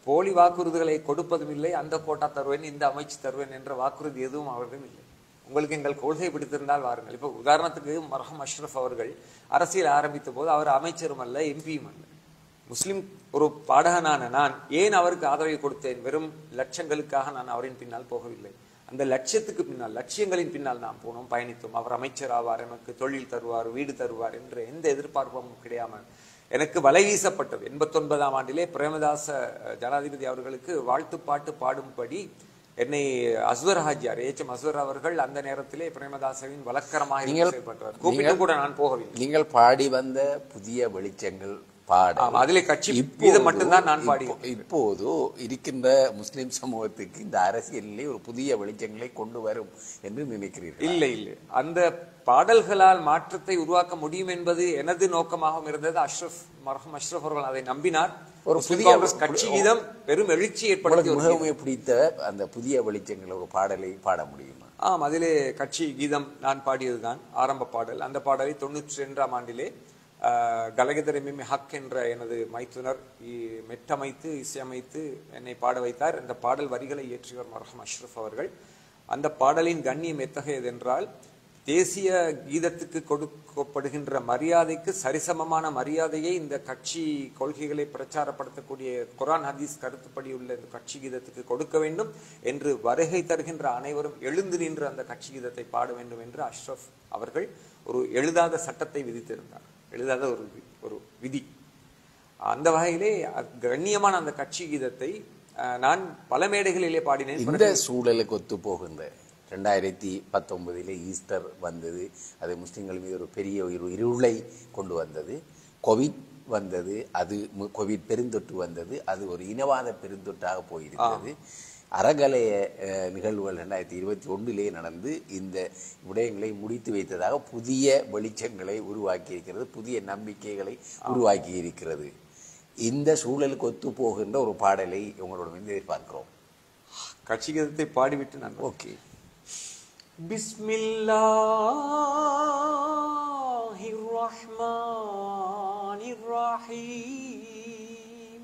போலி வாக்குறுதிகளை கொடுப்பதும் இல்லை அந்த கோட்டா தருவேன் இந்த அமைச்சு தருவேன் என்ற வாக்குறுதி எதுவும் அவரிடம் இல்லை உங்களுக்கு எங்கள் கொள்கை பிடித்திருந்தால் வாருங்கள் இப்போ உதாரணத்துக்கு மரஹம் அஷ்ரஃப் அவர்கள் அரசியல் ஆரம்பித்த போது அவர் அமைச்சரும் அல்ல எம்பியும் அல்ல முஸ்லிம் ஒரு பாடகனான நான் ஏன் அவருக்கு ஆதரவை கொடுத்தேன் வெறும் லட்சங்களுக்காக நான் அவரின் பின்னால் போகவில்லை அந்த லட்சியத்துக்கு பின்னால் லட்சியங்களின் பின்னால் நாம் போனோம் பயணித்தோம் அவர் அமைச்சர் ஆவார் எனக்கு தொழில் தருவார் வீடு தருவார் என்ற எந்த எதிர்பார்ப்பும் கிடையாமல் எனக்கு வலை வீசப்பட்டது எண்பத்தொன்பதாம் ஆண்டிலே பிரேமதாச அஹ், ஜனாதிபதி அவர்களுக்கு வாழ்த்து பாட்டு பாடும்படி என்னை அஸ்வர் ஹாஜியார் ஏச்சம் அஸ்வர் அவர்கள் அந்த நேரத்திலே பிரேமதாசவின் வழக்கரமாக இருந்து நீங்கள்- செயல்பட்டவர் கூப்பிட்டு கூட நான் போகவில்லை நீங்கள் பாடி வந்த புதிய வெளிச்சங்கள் பாட ஆமா, அதிலே கட்சி கீதம் மட்டும்தான் நான் பாடி இப்போ- இப்போது இருக்கின்ற முஸ்லிம் சமூகத்துக்கு இந்த அரசியலிலே ஒரு புதிய வெளிச்சங்களை கொண்டு வரும் என்று நினைக்கிறீர்கள் இல்லை இல்லை அந்த பாடல்களால் மாற்றத்தை உருவாக்க முடியும் என்பது எனது நோக்கமாகவும் இருந்தது அஷ்ரஃப் மர்ஹம் அஷ்ரஃப் அவர்கள் அதை நம்பினார் ஒரு முஸ்லிம் புதிய- காங்கிரஸ் கட்சி கீதம் பெரும் எழுச்சி ஏற்படுத்தி உங்களுக்கு ஒரு மிகவும் பிடித்த அந்த புதிய வெளிச்சங்கள் ஒரு பாடலை பாட முடியுமா ஆம் அதிலே கட்சி கீதம் நான் பாடியதுதான் ஆரம்ப பாடல் அந்த பாடலை தொண்ணூற்றி ரெண்டாம் ஆண்டிலே ஆஹ், கலகதர மிமி ஹக் என்ற எனது மைத்துனர் இ- மெட்டமைத்து இசையமைத்து என்னை பாட வைத்தார் இந்த பாடல் வரிகளை இயற்றியவர் மரஹம் அஷ்ரஃப் அவர்கள் அந்த பாடலின் கண்ணியம் எத்தகையது என்றால் தேசிய கீதத்துக்கு கொடுக்கப்படுகின்ற மரியாதைக்கு சரிசமமான மரியாதையை இந்த கட்சி கொள்கைகளை பிரச்சாரப்படுத்தக்கூடிய குரான் ஹதீஸ் கருத்துப்படி உள்ள இந்த கட்சி கீதத்துக்கு கொடுக்க வேண்டும் என்று வருகை தருகின்ற அனைவரும் எழுந்து நின்று அந்த கட்சி கீதத்தை பாட வேண்டும் என்று அஷ்ரஃப் அவர்கள் ஒரு எழுதாத சட்டத்தை விதித்திருந்தார் எழுதாத ஒரு வி- ஒரு விதி அந்த வகையிலே அ- கண்ணியமான அந்த கட்சி கீதத்தை அஹ், நான் பல மேடைகளிலே பாடினேன் இந்த சூழலுக்கு ஒத்து போகின்ற ரெண்டாயிரத்தி பத்தொன்பதிலே ஈஸ்டர் வந்தது அது முஸ்லிம்கள் மீது ஒரு பெரிய ஒரு இருளை கொண்டு வந்தது கோவிட் வந்தது அது மு- கோவிட் பெருந்தொற்று வந்தது அது ஒரு இனவாத பெருந்தொற்றாக போயிருந்தது அறகலைய அஹ், நிகழ்வுகள் ரெண்டாயிரத்தி இருபத்தி ஒன்றிலே நடந்து இந்த விடயங்களை முடித்து வைத்ததாக புதிய வெளிச்சங்களை உருவாக்கி இருக்கிறது புதிய நம்பிக்கைகளை உருவாக்கி இருக்கிறது இந்த சூழலுக்கு ஒத்து போகின்ற ஒரு பாடலை உங்களோட வந்து எதிர்பார்க்கிறோம் கட்சி கீதத்தை பாடிவிட்டு நான் ஓகே بسم الله الرحمن الرحيم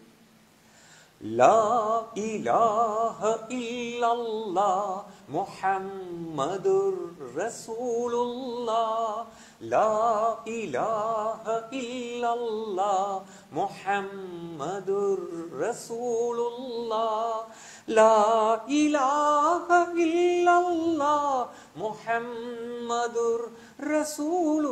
لا إله إلا الله محمد رسول الله لا إله إلا الله محمد رسول الله لا إله إلا الله محمد رسول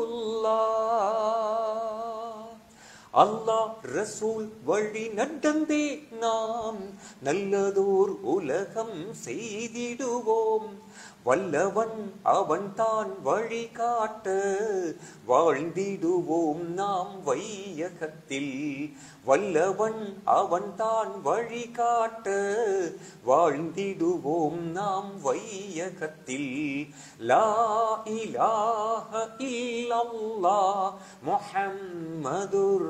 الله அல்லாஹ் ரசூல் வழி நடந்தே நாம் நல்லதோர் உலகம் செய்திடுவோம் வல்லவன் அவன் தான் வழி காட்ட வாழ்ந்திடுவோம் நாம் வையகத்தில் வல்லவன் அவன் தான் வழி காட்ட வாழ்ந்திடுவோம் நாம் வையகத்தில் லா இலாஹ இல்லல்லாஹ் முஹம்மதுர்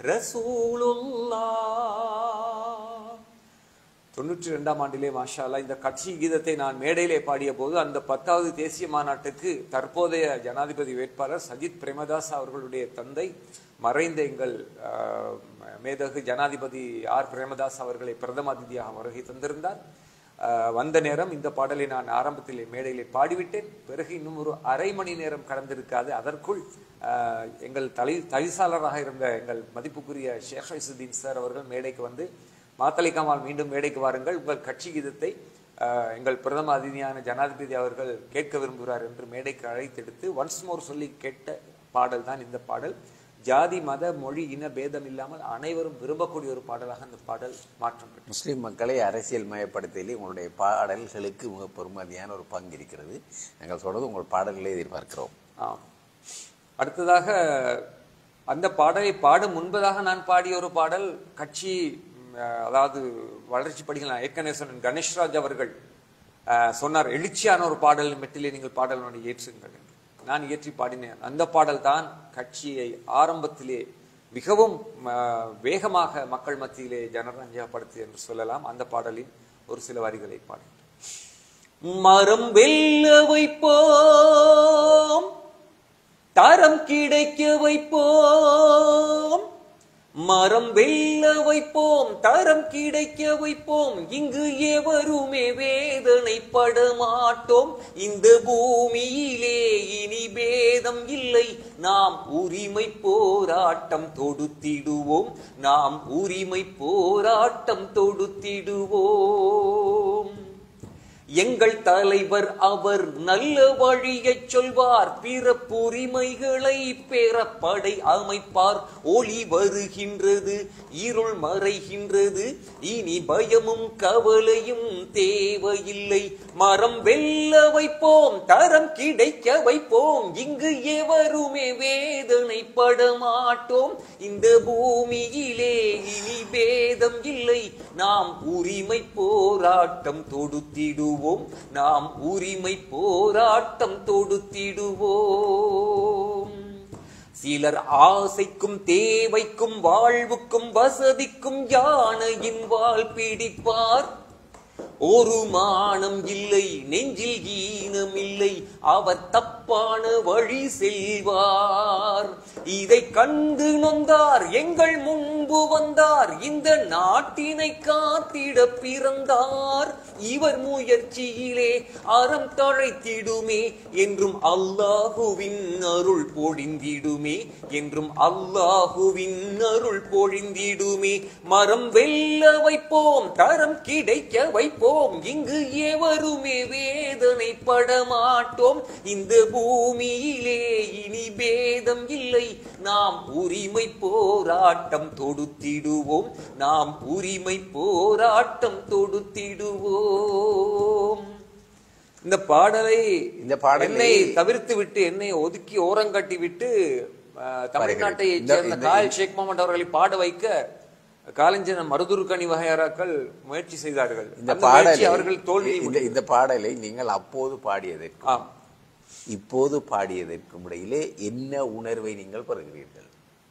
ரசூலுல்லாஹ் தொண்ணூற்றி ரெண்டாம் ஆண்டிலே மாஷா அல்லாஹ் இந்த கட்சி கீதத்தை நான் மேடையிலே பாடிய போது அந்த பத்தாவது தேசிய மாநாட்டுக்கு தற்போதைய ஜனாதிபதி வேட்பாளர் சஜித் பிரேமதாஸ் அவர்களுடைய தந்தை மறைந்த எங்கள் ஆஹ், மேதகு ஜனாதிபதி ஆர் பிரேமதாஸ் அவர்களை பிரதம அதிதியாக வருகை தந்திருந்தார் ஆஹ், வந்த நேரம் இந்த பாடலை நான் ஆரம்பத்திலே மேடையிலே பாடிவிட்டேன் பிறகு இன்னும் ஒரு அரை மணி நேரம் கடந்திருக்காது அதற்குள் ஆஹ், எங்கள் தலை தவிசாளராக இருந்த எங்கள் மதிப்புக்குரிய ஷேக் ஐசுதீன் சார் அவர்கள் மேடைக்கு வந்து மாத்தலை கமால் மீண்டும் மேடைக்கு வாருங்கள் உங்கள் கட்சி கீதத்தை ஆஹ், எங்கள் பிரதம அதிதியான ஜனாதிபதி அவர்கள் கேட்க விரும்புகிறார் என்று மேடைக்கு அழைத்தெடுத்து ஒன்ஸ் மோர் சொல்லி கேட்ட பாடல் தான் இந்த பாடல் ஜாதி மத மொழி இன பேதம் இல்லாமல் அனைவரும் விரும்பக்கூடிய ஒரு பாடலாக அந்த பாடல் மாற்றம் பெற்றது முஸ்லிம் மக்களை அரசியல் மயப்படுத்தலில் உங்களுடைய பாடல்களுக்கு மிக பெருமதியான ஒரு பங்கு இருக்கிறது நாங்கள் சொல்றது உங்கள் பாடல்களை எதிர்பார்க்கிறோம் ஆம் அடுத்ததாக அந்த பாடலை பாடும் முன்பதாக நான் பாடிய ஒரு பாடல் கட்சி ம், அஹ், அதாவது வளர்ச்சி படிகள் நான் ஏற்கனவே சொன்னேன் கணேஷ்ராஜ் அவர்கள் அஹ், சொன்னார் எழுச்சியான ஒரு பாடல் மெட்டிலே நீங்கள் பாடல் ஒன்று ஏற்றுங்கள் என்று நான் இயற்றி பாடினேன் அந்த பாடல் தான் கட்சியை ஆரம்பத்திலே மிகவும் அஹ், வேகமாக மக்கள் மத்தியிலே ஜனரஞ்சகப்படுத்தி என்று சொல்லலாம் அந்த பாடலின் ஒரு சில வரிகளை பாடினேன் மரம் வெல்ல வைப்போம் தரம் கிடைக்க வைப்போம் மரம் வெல்ல வைப்போம் தரம் கிடைக்க வைப்போம் இங்கு எவருமே வேதனைப்பட மாட்டோம் இந்த பூமியிலே இனி பேதம் இல்லை நாம் உரிமை போராட்டம் தொடுத்திடுவோம் நாம் உரிமை போராட்டம் தொடுத்திடுவோம் எங்கள் தலைவர் அவர் நல்ல வழியைச் சொல்வார் பிறப்புரிமைகளை பெறப்படை அமைப்பார் ஒளி வருகின்றது இருள் மறைகின்றது இனி பயமும் கவலையும் தேவையில்லை மரம் வெல்ல வைப்போம் தரம் கிடைக்க வைப்போம் இங்கு எவருமே வேதனைப்பட மாட்டோம் இந்த பூமியிலே இனி பேதம் இல்லை நாம் உரிமை போராட்டம் தொடுத்திடுவோம் நாம் உரிமை போராட்டம் தொடுத்திடுவோம் சிலர் ஆசைக்கும் தேவைக்கும் வாழ்வுக்கும் வசதிக்கும் யானையின் வாழ் பிடிப்பார் ஒரு மானம் இல்லை நெஞ்சில் ஈனம் இல்லை அவர் தப்பான வழி செல்வார் இதை கண்டு நொந்தார் எங்கள் முன்பு வந்தார் இந்த நாட்டினை காத்திட பிறந்தார் இவர் முயற்சியிலே அறம் தழைத்திடுமே என்றும் அல்லாஹுவின் அருள் பொழிந்திடுமே என்றும் அல்லாஹுவின் அருள் பொழிந்திடுமே மரம் வெல்ல வைப்போம் தரம் கிடைக்க வைப்போம் இங்கு எவருமே வேதனைப்பட மாட்டோம் இந்த பூமியிலே இனி பேதம் இல்லை நாம் உரிமை போராட்டம் தொடுத்திடுவோம் நாம் உரிமை போராட்டம் தொடுத்திடுவோம் இந்த பாடலை இந்த பாடலை- என்னை தவிர்த்து விட்டு என்னை ஒதுக்கி ஓரங்கட்டி விட்டு அஹ், தமிழ்நாட்டை இந்த- சேர்ந்த இந்த- காயல் ஷேக் முகமது அவர்களை பாட வைக்க காலஞ்சன மருதுருக்கணி வகையறாக்கள் முயற்சி செய்தார்கள் இந்த அந்த முயற்சி பாடலை அவர்கள் தோல்வி இந்த இந்த பாடலை நீங்கள் அப்போது பாடியதற்கு ஆம் இப்போது பாடியதற்கும் இடையிலே என்ன உணர்வை நீங்கள் பெறுகிறீர்கள்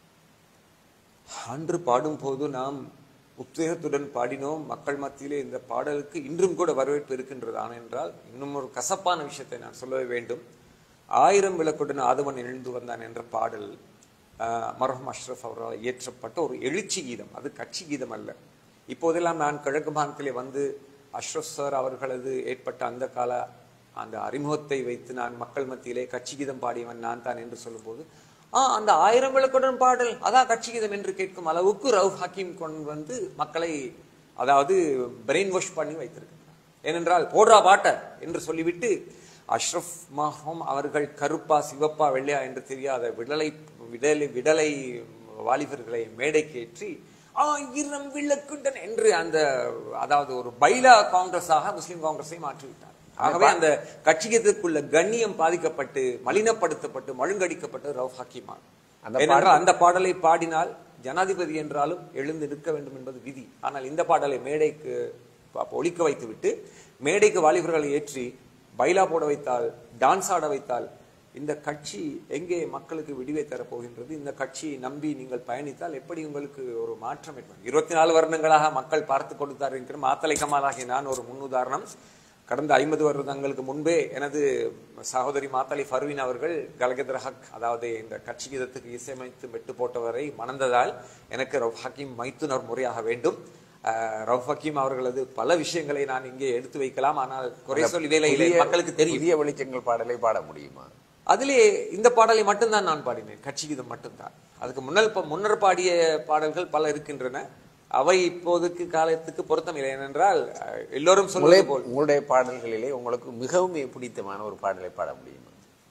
அன்று பாடும்போது நாம் உத்வேகத்துடன் பாடினோம் மக்கள் மத்தியிலே இந்த பாடலுக்கு இன்றும் கூட வரவேற்பு இருக்கின்றது ஆனென்றால் இன்னும் ஒரு கசப்பான விஷயத்தை நான் சொல்லவே வேண்டும் ஆயிரம் விளக்குடன் ஆதவன் எழுந்து வந்தான் என்ற பாடல் ஆஹ், மர்ஹூம் அஷ்ரஃப் அவரால் இயற்றப்பட்ட ஒரு எழுச்சி கீதம் அது கட்சி கீதம் அல்ல இப்போதெல்லாம் நான் கிழக்கு மாநிலத்திலே வந்து அஷ்ரஃப் சார் அவர்களது ஏற்பட்ட அந்த கால அந்த அறிமுகத்தை வைத்து நான் மக்கள் மத்தியிலே கட்சி கீதம் பாடியவன் நான் தான் என்று சொல்லும்போது ஆ அந்த ஆயிரம் விளக்குடன் பாடல் அதான் கட்சி கீதம் என்று கேட்கும் அளவுக்கு ரவுஃப் ஹக்கீம் கொண்டு வந்து மக்களை அதாவது பிரெயின் வாஷ் பண்ணி வைத்திருக்கிறார் ஏனென்றால் போடுறா பாட்ட என்று சொல்லிவிட்டு அஷ்ரஃப் மஹோம் அவர்கள் கருப்பா சிவப்பா வெள்ளையா என்று தெரியாத விடலை விடலை விடலை வாலிபர்களை மேடைக்கு ஏற்றி ஆயிரம் விளக்குடன் என்று அந்த அதாவது ஒரு பைலா காங்கிரஸாக முஸ்லிம் காங்கிரஸை மாற்றிவிட்டார் ஆகவே அந்த கட்சியத்துக்குள்ள கண்ணியம் பாதிக்கப்பட்டு மலினப்படுத்தப்பட்டு மழுங்கடிக்கப்பட்டு ரவுஃப் ஹக்கீமா அந்த ஏனென்றால் அந்த பாடலை பாடினால் ஜனாதிபதி என்றாலும் எழுந்து நிற்க வேண்டும் என்பது விதி ஆனால் இந்த பாடலை மேடைக்கு ப- ஒலிக்க வைத்துவிட்டு மேடைக்கு வாலிபர்களை ஏற்றி பைலா போட வைத்தால் டான்ஸ் ஆட வைத்தால் இந்த கட்சி எங்கே மக்களுக்கு விடிவை தரப் போகின்றது இந்த கட்சியை நம்பி நீங்கள் பயணித்தால் எப்படி உங்களுக்கு ஒரு மாற்றம் ஏற்படும் இருபத்தி நாலு வருடங்களாக மக்கள் பார்த்து கொடுத்தார் என்கிற மாத்தலை கமாலாகிய நான் ஒரு முன்னுதாரணம் கடந்த ஐம்பது வருடங்களுக்கு முன்பே எனது சகோதரி மாத்தலை ஃபர்வீன் அவர்கள் கலகத்ர ஹக் அதாவது இந்த கட்சி கீதத்துக்கு இசையமைத்து மெட்டு போட்டவரை மணந்ததால் எனக்கு ரவுஃப் ஹக்கீம் மைத்துனர் முறையாக வேண்டும் அஹ், ரவுஃப் ஹக்கீம் அவர்களது பல விஷயங்களை நான் இங்கே எடுத்து வைக்கலாம் ஆனால் குறை சொல்லி வேலை இல்லை புதிய- மக்களுக்கு தெரியும் புதிய வெளிச்சங்கள் பாடலை பாட முடியுமா அதிலே இந்த பாடலை மட்டும்தான் நான் பாடினேன் கட்சி கீதம் மட்டும்தான் அதுக்கு முன்னல் ப- முன்னர் பாடிய பாடல்கள் பல இருக்கின்றன அவை இப்போதைக்கு காலத்துக்கு பொருத்தமில்லை ஏனென்றால் அஹ், எல்லோரும் சொல்வது உங்களுடைய போல் உங்களுடைய பாடல்களிலே உங்களுக்கு மிகவும் பிடித்தமான ஒரு பாடலை பாட முடியுமா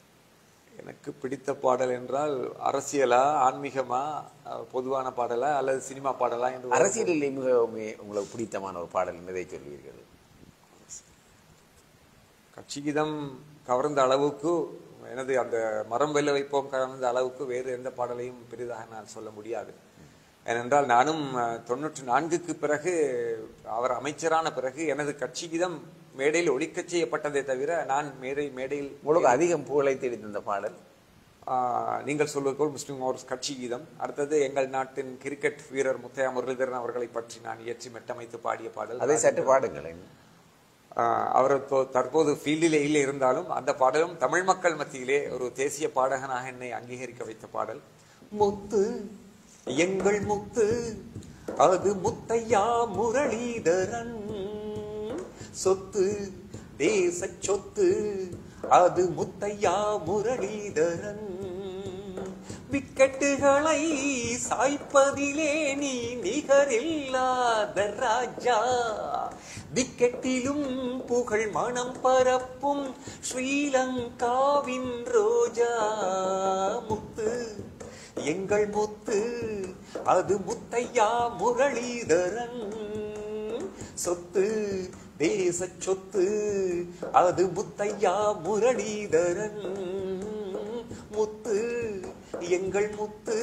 எனக்கு பிடித்த பாடல் என்றால் அரசியலா ஆன்மீகமா அஹ், பொதுவான பாடலா அல்லது சினிமா பாடலா என்று ஒரு- அரசியலிலே மிகவும் உங்களுக்கு பிடித்தமான ஒரு பாடல் என்பதை சொல்வீர்கள் கட்சிகிதம் கவர்ந்த அளவுக்கு எனது அந்த மரம் வெல்ல வைப்போம் கவர்ந்த அளவுக்கு வேறு எந்த பாடலையும் பெரிதாக நான் சொல்ல முடியாது ஏனென்றால் நானும் அஹ், தொண்ணூற்று நான்குக்கு பிறகு அவர் அமைச்சரான பிறகு எனது கட்சிகிதம் மேடையில் ஒழிக்கச் செய்யப்பட்டதே தவிர நான் மேடை மேடையில் உங்களுக்கு அதிகம் புகழை தேடி தந்த பாடல் ஆஹ், நீங்கள் சொல்வது போல் முஸ்லிம் காங்கிரஸ் கட்சி கீதம் அடுத்தது எங்கள் நாட்டின் கிரிக்கெட் வீரர் முத்தையா முரளிதரன் அவர்களை பற்றி நான் இயற்றி மெட்டமைத்து பாடிய பாடல் அதை சற்று பாடுங்களேன் ஆஹ், அவர் இப்போ- தற்போது ஃபீல்டிலே இல்லை இருந்தாலும் அந்த பாடலும் தமிழ் மக்கள் மத்தியிலே ஒரு தேசிய பாடகனாக என்னை அங்கீகரிக்க வைத்த பாடல் முத்து எங்கள் முத்து அது முத்தையா முரளிதரன் சொத்து தேச சொத்து அது முத்தையா முரளிதரன் விக்கெட்டுகளை சாய்ப்பதிலே நீ நிகரில்லாத ராஜா விக்கெட்டிலும் புகழ் மனம் பரப்பும் ஸ்ரீலங்காவின் ரோஜா முத்து எங்கள் முத்து அது முத்தையா முரளிதரன் சொத்து தேச சொத்து அது முத்தையா முரளிதரன் முத்து எங்கள் முத்து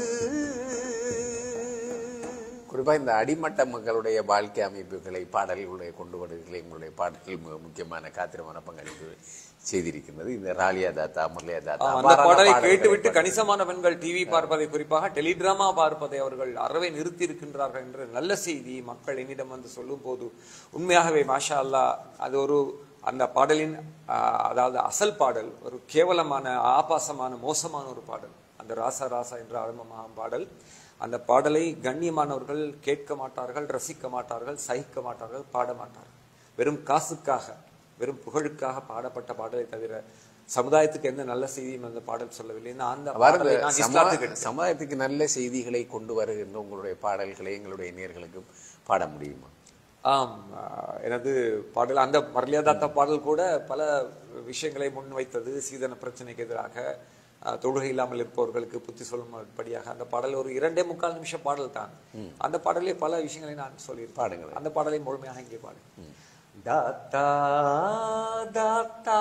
குறிப்பாக இந்த அடிமட்ட மக்களுடைய வாழ்க்கை அமைப்புகளை பாடல்களுடைய கொண்டு வருவதில் எங்களுடைய பாடல்கள் மிக முக்கியமான காத்திரமான பங்களிப்பு செய்திருக்கின்றது இந்த ராலியா தாத்தா முரளியா தாத்தா அந்த அவ்வாறான பாடலை பாடல்களை கேட்டுவிட்டு பாடி- கணிசமான பெண்கள் டிவி பார்ப்பதை குறிப்பாக டெலிடிராமா பார்ப்பதை அவர்கள் அறவே நிறுத்தி இருக்கின்றார்கள் என்ற நல்ல செய்தி மக்கள் என்னிடம் வந்து சொல்லும் போது உண்மையாகவே மாஷா அல்லாஹ் அது ஒரு அந்த பாடலின் ஆஹ், அதாவது அசல் பாடல் ஒரு கேவலமான ஆபாசமான மோசமான ஒரு பாடல் அந்த ராசா ராசா என்ற ஆரம்பமாகும் பாடல் அந்த பாடலை கண்ணியமானவர்கள் கேட்க மாட்டார்கள் ரசிக்க மாட்டார்கள் சகிக்க மாட்டார்கள் பாட மாட்டார்கள் வெறும் காசுக்காக வெறும் புகழுக்காக பாடப்பட்ட பாடலை தவிர சமுதாயத்துக்கு எந்த நல்ல செய்தியும் அந்த பாடல் சொல்லவில்லை நான் அந்த அவ்வாறு பாடலை இந்த நான் சமூக- இஸ்லாத்துக்கு எடுத்தேன். சமுதாயத்துக்கு நல்ல செய்திகளை கொண்டு வருகின்ற உங்களுடைய பாடல்களை எங்களுடைய நேர்களுக்கு பாட முடியுமா ஆம் ஆஹ், எனது பாடல் அந்த மரியாதாத்த பாடல் கூட பல விஷயங்களை முன்வைத்தது சீதன பிரச்சனைக்கு எதிராக ஆஹ், தொழுகை இல்லாமல் இருப்பவர்களுக்கு புத்தி சொல்லும்படியாக அந்த பாடல் ஒரு இரண்டே முக்கால் நிமிஷம் பாடல் தான் அந்த பாடலே பல விஷயங்களை நான் சொல்லியிருப்பேன் பாடுங்களேன். அந்த பாடலை முழுமையாக இங்கே பாடு தாத்தா தாத்தா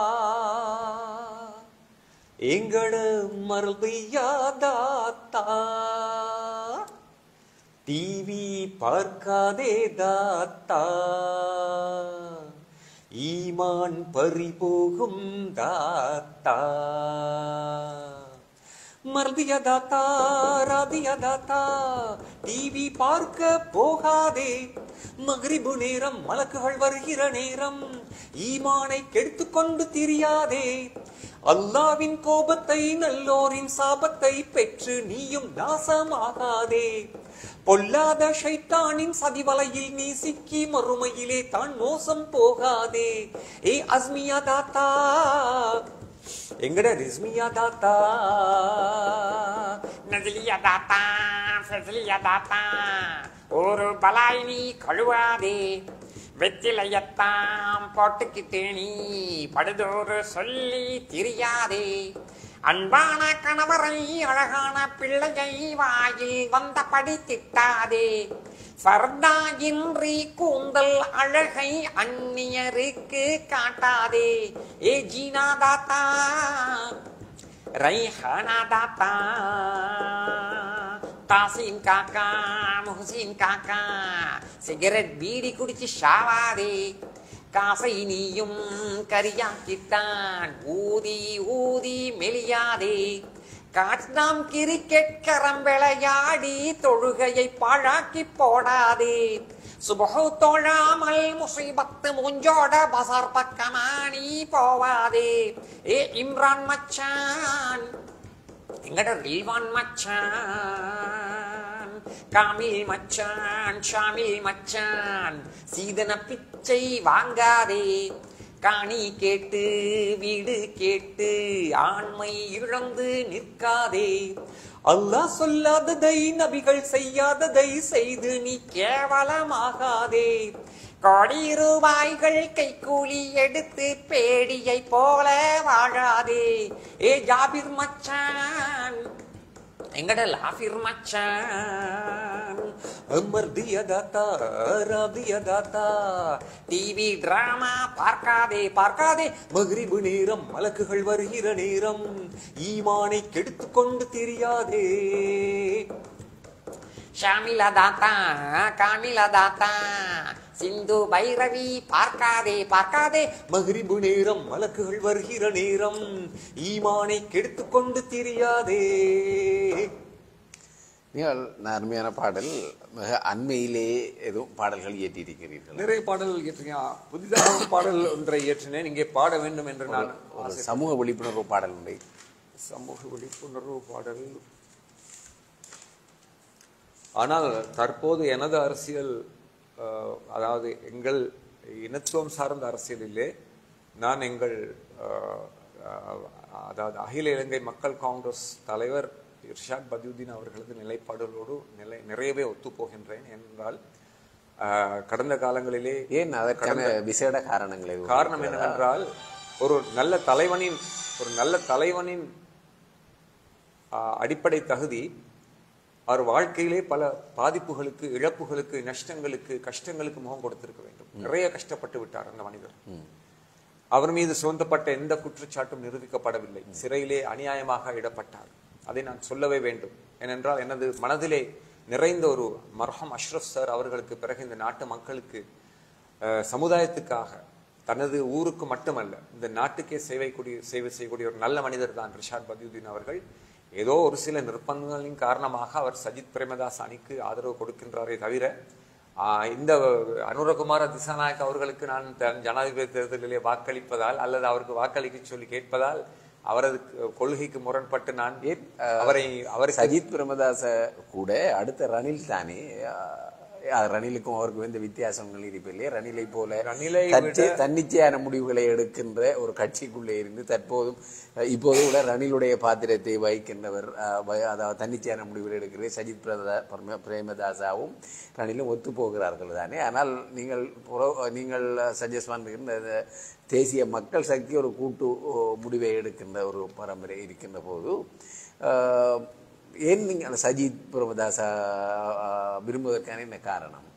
எங்கட மருதியா தாத்தா டிவி பார்க்காதே தாத்தா ஈமான் பறி போகும் தாத்தா மருதிய தாத்தா ராதிய தாத்தா டிவி பார்க்க போகாதே மகிரிபு நேரம் மலக்குகள் வருகிற நேரம் ஈமானை கெடுத்து கொண்டு திரியாதே அல்லாவின் கோபத்தை நல்லோரின் சாபத்தை பெற்று நீயும் நாசமாகாதே பொல்லாத ஷைத்தானின் சதிவலையில் நீ சிக்கி மறுமையிலே தான் மோசம் போகாதே ஏ அஸ்மியா தாத்தா எங்கட ரிஸ்மியா தாத்தா நதிலியா தாத்தா ஃபெசிலியா தாத்தா ஒரு பலாய் நீ கழுவாதே வெத்திலையத்தாம் போட்டுக்கிட்டு நீ படுதோறு சொல்லி திரியாதே அன்பான கணவரை அழகான பிள்ளையை வாயில் வந்தபடி திட்டாதே ஃபர்தாயின்றி கூந்தல் அழகை அந்நியருக்கு காட்டாதே ஏ ஜீனா தாத்தா ரைஹானா தாத்தா தாசின் காக்கா முஹசின் காக்கா சிகரெட் பீடி குடிச்சு ஷாவாதே காசை நீயும் கரியாக்கித்தான் ஊதி ஊதி மெலியாதே காட்னாம் கிரிக்கெட் கரம் விளையாடி தொழுகையை பாழாக்கி போடாதே சுபஹு தோழாமல் முசீபத்து முஞ்சோட பசார் பக்கமானி போவாதே ஏ இம்ரான் மச்சான் எங்கட ரில்வான் மச்சான் காமில் மச்சான் ஷாமில் மச்சான் சீதன பிச்சை வாங்காதே காணி கேட்டு வீடு கேட்டு ஆண்மை இழந்து நிற்காதே அல்லாஹ் சொல்லாததை நபிகள் செய்யாததை செய்து நீ கேவலமாகாதே கோடி ரூபாய்கள் கைக்கூலி எடுத்து பேடியை போல வாழாதே ஏ ஜாபிர் மச்சான் எங்கட லாஃபிர் மச்சான் அமர் திய தாத்தா ராதிய தாத்தா டிவி டிராமா பார்க்காதே பார்க்காதே மகிரிபு நேரம் மலக்குகள் வருகிற நேரம் ஈமானை கெடுத்து கொண்டு தெரியாதே ஷாமில தாத்தா காமில தாத்தா சிந்து பைரவி பார்க்காதே பார்க்காதே மகிரிபு நேரம் மலக்குகள் வருகிற நேரம் ஈமானை கெடுத்து கொண்டு தெரியாதே நீங்கள் அருமையான பாடல் மிக அண்மையிலே எதுவும் பாடல்கள் இயற்றியிருக்கிறீர்கள் நிறைய பாடல்கள் இயற்றியா புதிதாக ஒரு பாடல் ஒன்றை இயற்றினேன் இங்கே பாட வேண்டும் என்று நான் ஒரு சமூக விழிப்புணர்வு பாடல் உண்டு சமூக விழிப்புணர்வு பாடல் ஆனால் தற்போது எனது அரசியல் அஹ், அதாவது எங்கள் இனத்துவம் சார்ந்த அரசியலிலே நான் எங்கள் அஹ், அஹ், அதாவது அகில இலங்கை மக்கள் காங்கிரஸ் தலைவர் இர்ஷாத் பதியுதீன் அவர்களது நிலைப்பாடுகளோடு நிலை நிறையவே ஒத்துப்போகின்றேன் என்றால் அஹ், கடந்த காலங்களிலே ஏன் அதற்கான விசேட காரணங்கள் எதுவும் காரணம் இருக்கிறதா? என்னவென்றால் ஒரு நல்ல தலைவனின் ஒரு நல்ல தலைவனின் ஆஹ், அடிப்படை தகுதி அவர் வாழ்க்கையிலே பல பாதிப்புகளுக்கு இழப்புகளுக்கு நஷ்டங்களுக்கு கஷ்டங்களுக்கு முகம் கொடுத்திருக்க வேண்டும் நிறைய கஷ்டப்பட்டு விட்டார் அந்த மனிதர் அவர் மீது சுமந்தப்பட்ட எந்த குற்றச்சாட்டும் நிரூபிக்கப்படவில்லை சிறையிலே அநியாயமாக இடப்பட்டார் அதை நான் சொல்லவே வேண்டும் ஏனென்றால் எனது மனதிலே நிறைந்த ஒரு மர்ஹம் அஷ்ரப் சார் அவர்களுக்கு பிறகு இந்த நாட்டு மக்களுக்கு அஹ், சமுதாயத்துக்காக தனது ஊருக்கு மட்டுமல்ல இந்த நாட்டுக்கே சேவை கூடிய சேவை செய்யக்கூடிய ஒரு நல்ல மனிதர் தான் ரிஷாத் பதியுதீன் அவர்கள் ஏதோ ஒரு சில நிர்பந்தங்களின் காரணமாக அவர் சஜித் பிரேமதாஸ் அணிக்கு ஆதரவு கொடுக்கின்றாரே தவிர ஆஹ் இந்த அனுரகுமார திசாநாயக் அவர்களுக்கு நான் த- ஜனாதிபதி தேர்தலிலே வாக்களிப்பதால் அல்லது அவருக்கு வாக்களிக்க சொல்லி கேட்பதால் அவரது கொள்கைக்கு முரண்பட்டு நான் அவரை அவருக்கு சஜித் பிரேமதாச கூட அடுத்த ரணில் தானே அஹ், ரணிலுக்கும் அவருக்கும் எந்த வித்தியாசங்கள் இருப்பில்லையே ரணிலை போல ரணிலை தற்செ- தன்னிச்சையான முடிவுகளை எடுக்கின்ற ஒரு கட்சிக்குள்ளே இருந்து தற்போதும் அஹ், இப்போது கூட ரணிலுடைய பாத்திரத்தை வகிக்கின்றவர் அஹ், வ- அதாவது தன்னிச்சையான முடிவுகளை எடுக்கிற சஜித் பிரதா பிரேம- பிரேமதாசாவும் ரணிலும் ஒத்து போகிறார்கள் தானே ஆனால் நீங்கள் புற- நீங்கள் சஜஸ்ட் பண்ணுகின்ற இந்த தேசிய மக்கள் சக்தி ஒரு கூட்டு ஓ, முடிவை எடுக்கின்ற ஒரு பரம்பரை இருக்கின்ற போது அஹ், ஏன் நீங்கள் சஜித் பிரேமதாசா அஹ், விரும்புவதற்கான என்ன காரணம்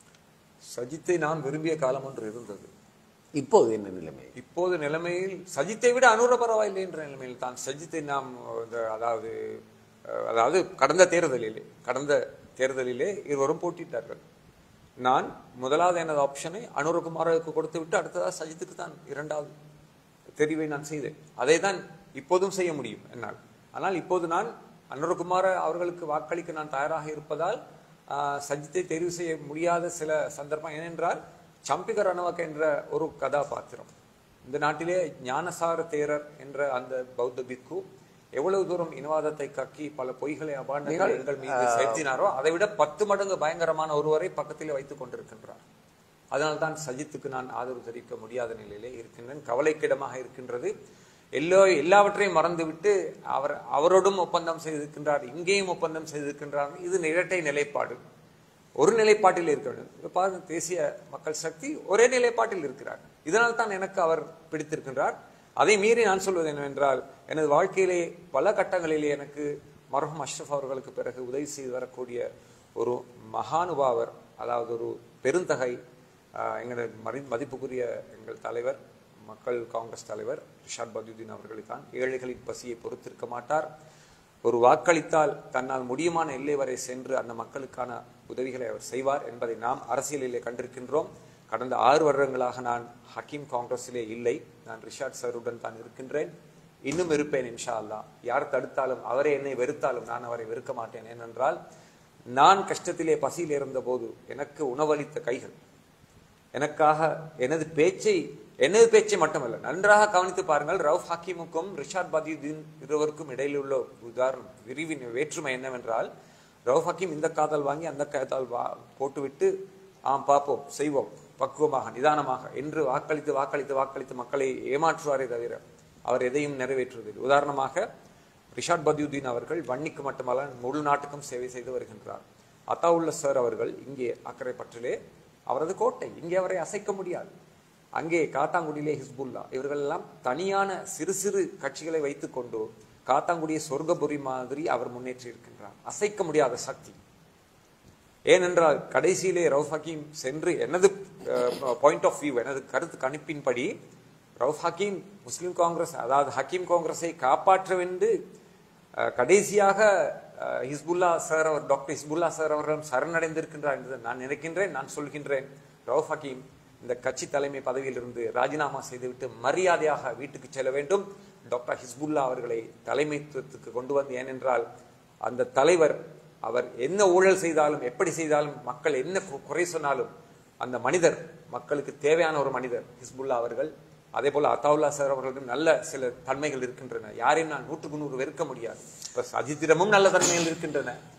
சஜித்தை நான் விரும்பிய காலம் ஒன்று இருந்தது இப்போது என்ன நிலைமை இப்போது நிலைமையில் சஜித்தை விட அனுர பரவாயில்லை என்ற நிலைமையில் தான் சஜித்தை நாம் இந்த அதாவது அஹ், அதாவது கடந்த தேர்தலிலே கடந்த தேர்தலிலே இருவரும் போட்டியிட்டார்கள் நான் முதலாவது எனது ஆப்ஷனை அனுரகுமாருக்கு கொடுத்து விட்டு அடுத்ததாக சஜித்துக்கு தான் இரண்டாவது தெரிவை நான் செய்தேன் அதை தான் இப்போதும் செய்ய முடியும் என்னால் ஆனால் இப்போது நான் அனுரகுமார அவர்களுக்கு வாக்களிக்க நான் தயாராக இருப்பதால் ஆஹ், சஜித்தை தெரிவு செய்ய முடியாத சில சந்தர்ப்பம் ஏனென்றால் சம்பிக ரணவக் என்ற ஒரு கதாபாத்திரம் இந்த நாட்டிலே ஞானசார தேரர் என்ற அந்த பௌத்த பிக்கு எவ்வளவு தூரம் இனவாதத்தை கக்கி பல பொய்களை அபாண்டங்களை எங்கள் மீது செலுத்தினாரோ அதை விட பத்து மடங்கு பயங்கரமான ஒருவரை பக்கத்திலே வைத்துக் கொண்டிருக்கின்றார் அதனால்தான் சஜித்துக்கு நான் ஆதரவு தெரிவிக்க முடியாத நிலையிலே இருக்கின்றேன் கவலைக்கிடமாக இருக்கின்றது எல்லோ எல்லாவற்றையும் மறந்துவிட்டு அவர் அவரோடும் ஒப்பந்தம் செய்திருக்கின்றார் இங்கேயும் ஒப்பந்தம் செய்திருக்கின்றார் இது இரட்டை நிலைப்பாடு ஒரு நிலைப்பாட்டில் இருக்க வேண்டும் இப்ப பாருங்க தேசிய மக்கள் சக்தி ஒரே நிலைப்பாட்டில் இருக்கிறார் இதனால் தான் எனக்கு அவர் பிடித்திருக்கின்றார் அதை மீறி நான் சொல்வது என்னவென்றால் எனது வாழ்க்கையிலே பல கட்டங்களிலே எனக்கு மர்ஹூம் அஷ்ரஃப் அவர்களுக்கு பிறகு உதவி செய்து வரக்கூடிய ஒரு மகானுபாவர் அதாவது ஒரு பெருந்தகை ஆஹ், எங்களது மதி மதிப்புக்குரிய எங்கள் தலைவர் மக்கள் காங்கிரஸ் தலைவர் ரிஷாத் பதியுதீன் அவர்களை தான் ஏழைகளின் பசியை பொறுத்திருக்க மாட்டார் ஒரு வாக்களித்தால் தன்னால் முடியுமான எல்லை வரை சென்று அந்த மக்களுக்கான உதவிகளை அவர் செய்வார் என்பதை நாம் அரசியலிலே கண்டிருக்கின்றோம் கடந்த ஆறு வருடங்களாக நான் ஹக்கீம் காங்கிரஸிலே இல்லை நான் ரிஷாட் சருடன் தான் இருக்கின்றேன் இன்னும் இருப்பேன் இன்ஷா அல்லாஹ் யார் தடுத்தாலும் அவரே என்னை வெறுத்தாலும் நான் அவரை வெறுக்க மாட்டேன் ஏனென்றால் நான் கஷ்டத்திலே பசியில் இருந்தபோது எனக்கு உணவளித்த கைகள் எனக்காக எனது பேச்சை எனது பேச்சை மட்டுமல்ல நன்றாக கவனித்து பாருங்கள் ரவுஃப் ஹக்கீமுக்கும் ரிஷாத் பதியுதீன் இருவருக்கும் இடையில் உள்ள உதாரணம் விரிவின் வேற்றுமை என்னவென்றால் ரவுஃப் ஹக்கீம் இந்த காதல் வாங்கி அந்த காதல் வா போட்டுவிட்டு ஆம் பார்ப்போம் செய்வோம் பக்குவமாக நிதானமாக என்று வாக்களித்து வாக்களித்து வாக்களித்து மக்களை ஏமாற்றுவாரே தவிர அவர் எதையும் நிறைவேற்றுவதில்லை உதாரணமாக ரிஷாட் பதியுதீன் அவர்கள் வன்னிக்கு மட்டுமல்ல முழு நாட்டுக்கும் சேவை செய்து வருகின்றார் அத்தாவுல்ல சார் அவர்கள் இங்கே அக்கறை பற்றிலே அவரது கோட்டை இங்கே அவரை அசைக்க முடியாது அங்கே காத்தாங்குடியிலே ஹிஸ்புல்லா இவர்கள் எல்லாம் தனியான சிறு சிறு கட்சிகளை வைத்துக்கொண்டு காத்தாங்குடியை சொர்க்கபுரி மாதிரி அவர் முன்னேற்றி இருக்கின்றார் அசைக்க முடியாத சக்தி ஏனென்றால் கடைசியிலே ரவுஃப் ஹக்கீம் சென்று எனது பாயிண்ட் ஆஃப் வியூ எனது கருத்து கணிப்பின்படி ரவுஃப் ஹக்கீம் முஸ்லிம் காங்கிரஸ் அதாவது ஹக்கீம் காங்கிரஸை காப்பாற்ற வென்று அஹ், கடைசியாக அஹ், ஹிஸ்புல்லா சார் அவர் டாக்டர் ஹிஸ்புல்லா சார் அவர்களும் சரணடைந்திருக்கின்றார் என்று நான் நினைக்கின்றேன் நான் சொல்கின்றேன் ரவுஃப் ஹக்கீம் இந்த கட்சி தலைமை பதவியிலிருந்து ராஜினாமா செய்துவிட்டு மரியாதையாக வீட்டுக்கு செல்ல வேண்டும் டாக்டர் ஹிஸ்புல்லா அவர்களை தலைமைத்துவத்துக்கு கொண்டு வந்து ஏனென்றால் அந்த தலைவர் அவர் என்ன ஊழல் செய்தாலும் எப்படி செய்தாலும் மக்கள் என்ன கு- குறை சொன்னாலும் அந்த மனிதர் மக்களுக்கு தேவையான ஒரு மனிதர் ஹிஸ்புல்லா அவர்கள் அதே போல அத்தாவுல்லா சார் அவர்களுக்கும் நல்ல சில தன்மைகள் இருக்கின்றன யாரையும் நான் நூற்றுக்கு நூறு வெறுக்க முடியாது இப்ப சஜித்திடமும் நல்ல தன்மைகள் இருக்கின்றன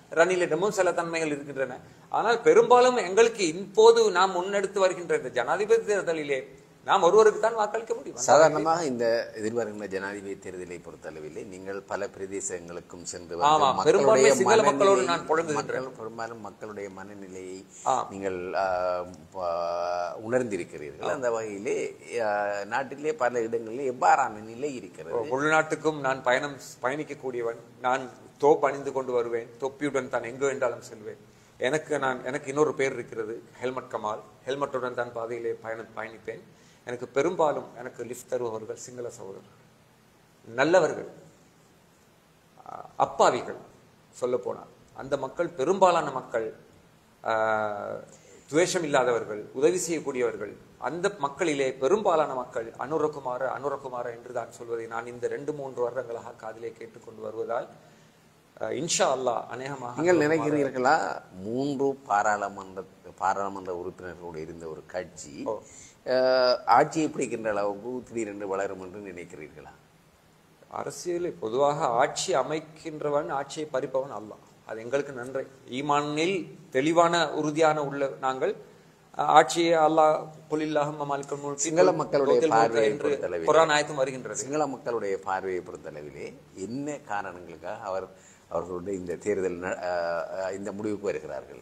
ரணிலிடமும் சில தன்மைகள் இருக்கின்றன ஆனால் பெரும்பாலும் எங்களுக்கு இப்போது நாம் முன்னெடுத்து வருகின்ற இந்த ஜனாதிபதி தேர்தலிலே நாம் ஒருவருக்கு தான் வாக்களிக்க முடியும் அந்த சாதாரணமாக இந்த எதிர்வருகின்ற ஜனாதிபதி தேர்தலை பொறுத்தளவிலே நீங்கள் பல பிரதேசங்களுக்கும் சென்று வந்து ஆமா, மக்களுடைய பெரும்பான்மை சிங்கள மனநிலை- மக்களோடு நான் புழங்குகின்றேன். மக்கள் பெரும்பாலும் மக்களுடைய மனநிலையை ஆ. நீங்கள் ஆ, ப- உணர்ந்திருக்கிறீர்கள் அந்த வகையிலே ஆ, நாட்டிலே பல இடங்களில் எவ்வாறான நிலை இருக்கிறது உள்நாட்டுக்கும் நான் பயணம் பயணிக்கக்கூடியவன் நான் தோப்பு அணிந்து கொண்டு வருவேன் தொப்பியுடன் தான் எங்கு வேண்டாலும் செல்வேன் எனக்கு நான் எனக்கு இன்னொரு பேர் இருக்கிறது ஹெல்மெட் கமால் ஹெல்மெட்டுடன் தான் பாதையிலே பயணம் பயணிப்பேன் எனக்கு பெரும்பாலும் எனக்கு லிஃப்ட் தருபவர்கள் சிங்கள சகோதரர்கள் நல்லவர்கள் அஹ், அப்பாவிகள் சொல்ல போனால் அந்த மக்கள் பெரும்பாலான மக்கள் ஆஹ், துவேஷம் இல்லாதவர்கள் உதவி செய்யக்கூடியவர்கள் அந்த மக்களிலே பெரும்பாலான மக்கள் அனுரகுமார அனுரகுமார என்று தான் சொல்வதை நான் இந்த ரெண்டு மூன்று வருடங்களாக காதிலே கேட்டுக்கொண்டு வருவதால் அஹ், இன்ஷா அல்லாஹ் அநேகமாக நீங்கள் நினைக்கிறீர்களா மூன்று பாராளுமன்ற பாராளுமன்ற உறுப்பினர்களோடு இருந்த ஒரு கட்சி அஹ், ஆட்சியை பிடிக்கின்ற அளவுக்கு திடீரென்று வளரும் என்று நினைக்கிறீர்களா அரசியலில் பொதுவாக ஆட்சி அமைக்கின்றவன் ஆட்சியை பறிப்பவன் அல்லாஹ் அது எங்களுக்கு நன்றை ஈமானில் தெளிவான உறுதியான உள்ள நாங்கள் அஹ், ஆட்சியை அல்லாஹ் குலில்லாஹும் மாலிக்கல் முல்க் சிங்கள மக்களுடைய தூதில் முல்க் பார்வையை என்று பொறுத்தளவில் குரான் ஆயத்தும் வருகின்றது சிங்கள மக்களுடைய பார்வையை பொறுத்தளவிலே என்ன காரணங்களுக்காக அவர் அவர்களுடைய இந்த தேர்தல் ந- அஹ், அஹ், இந்த முடிவுக்கு வருகிறார்கள்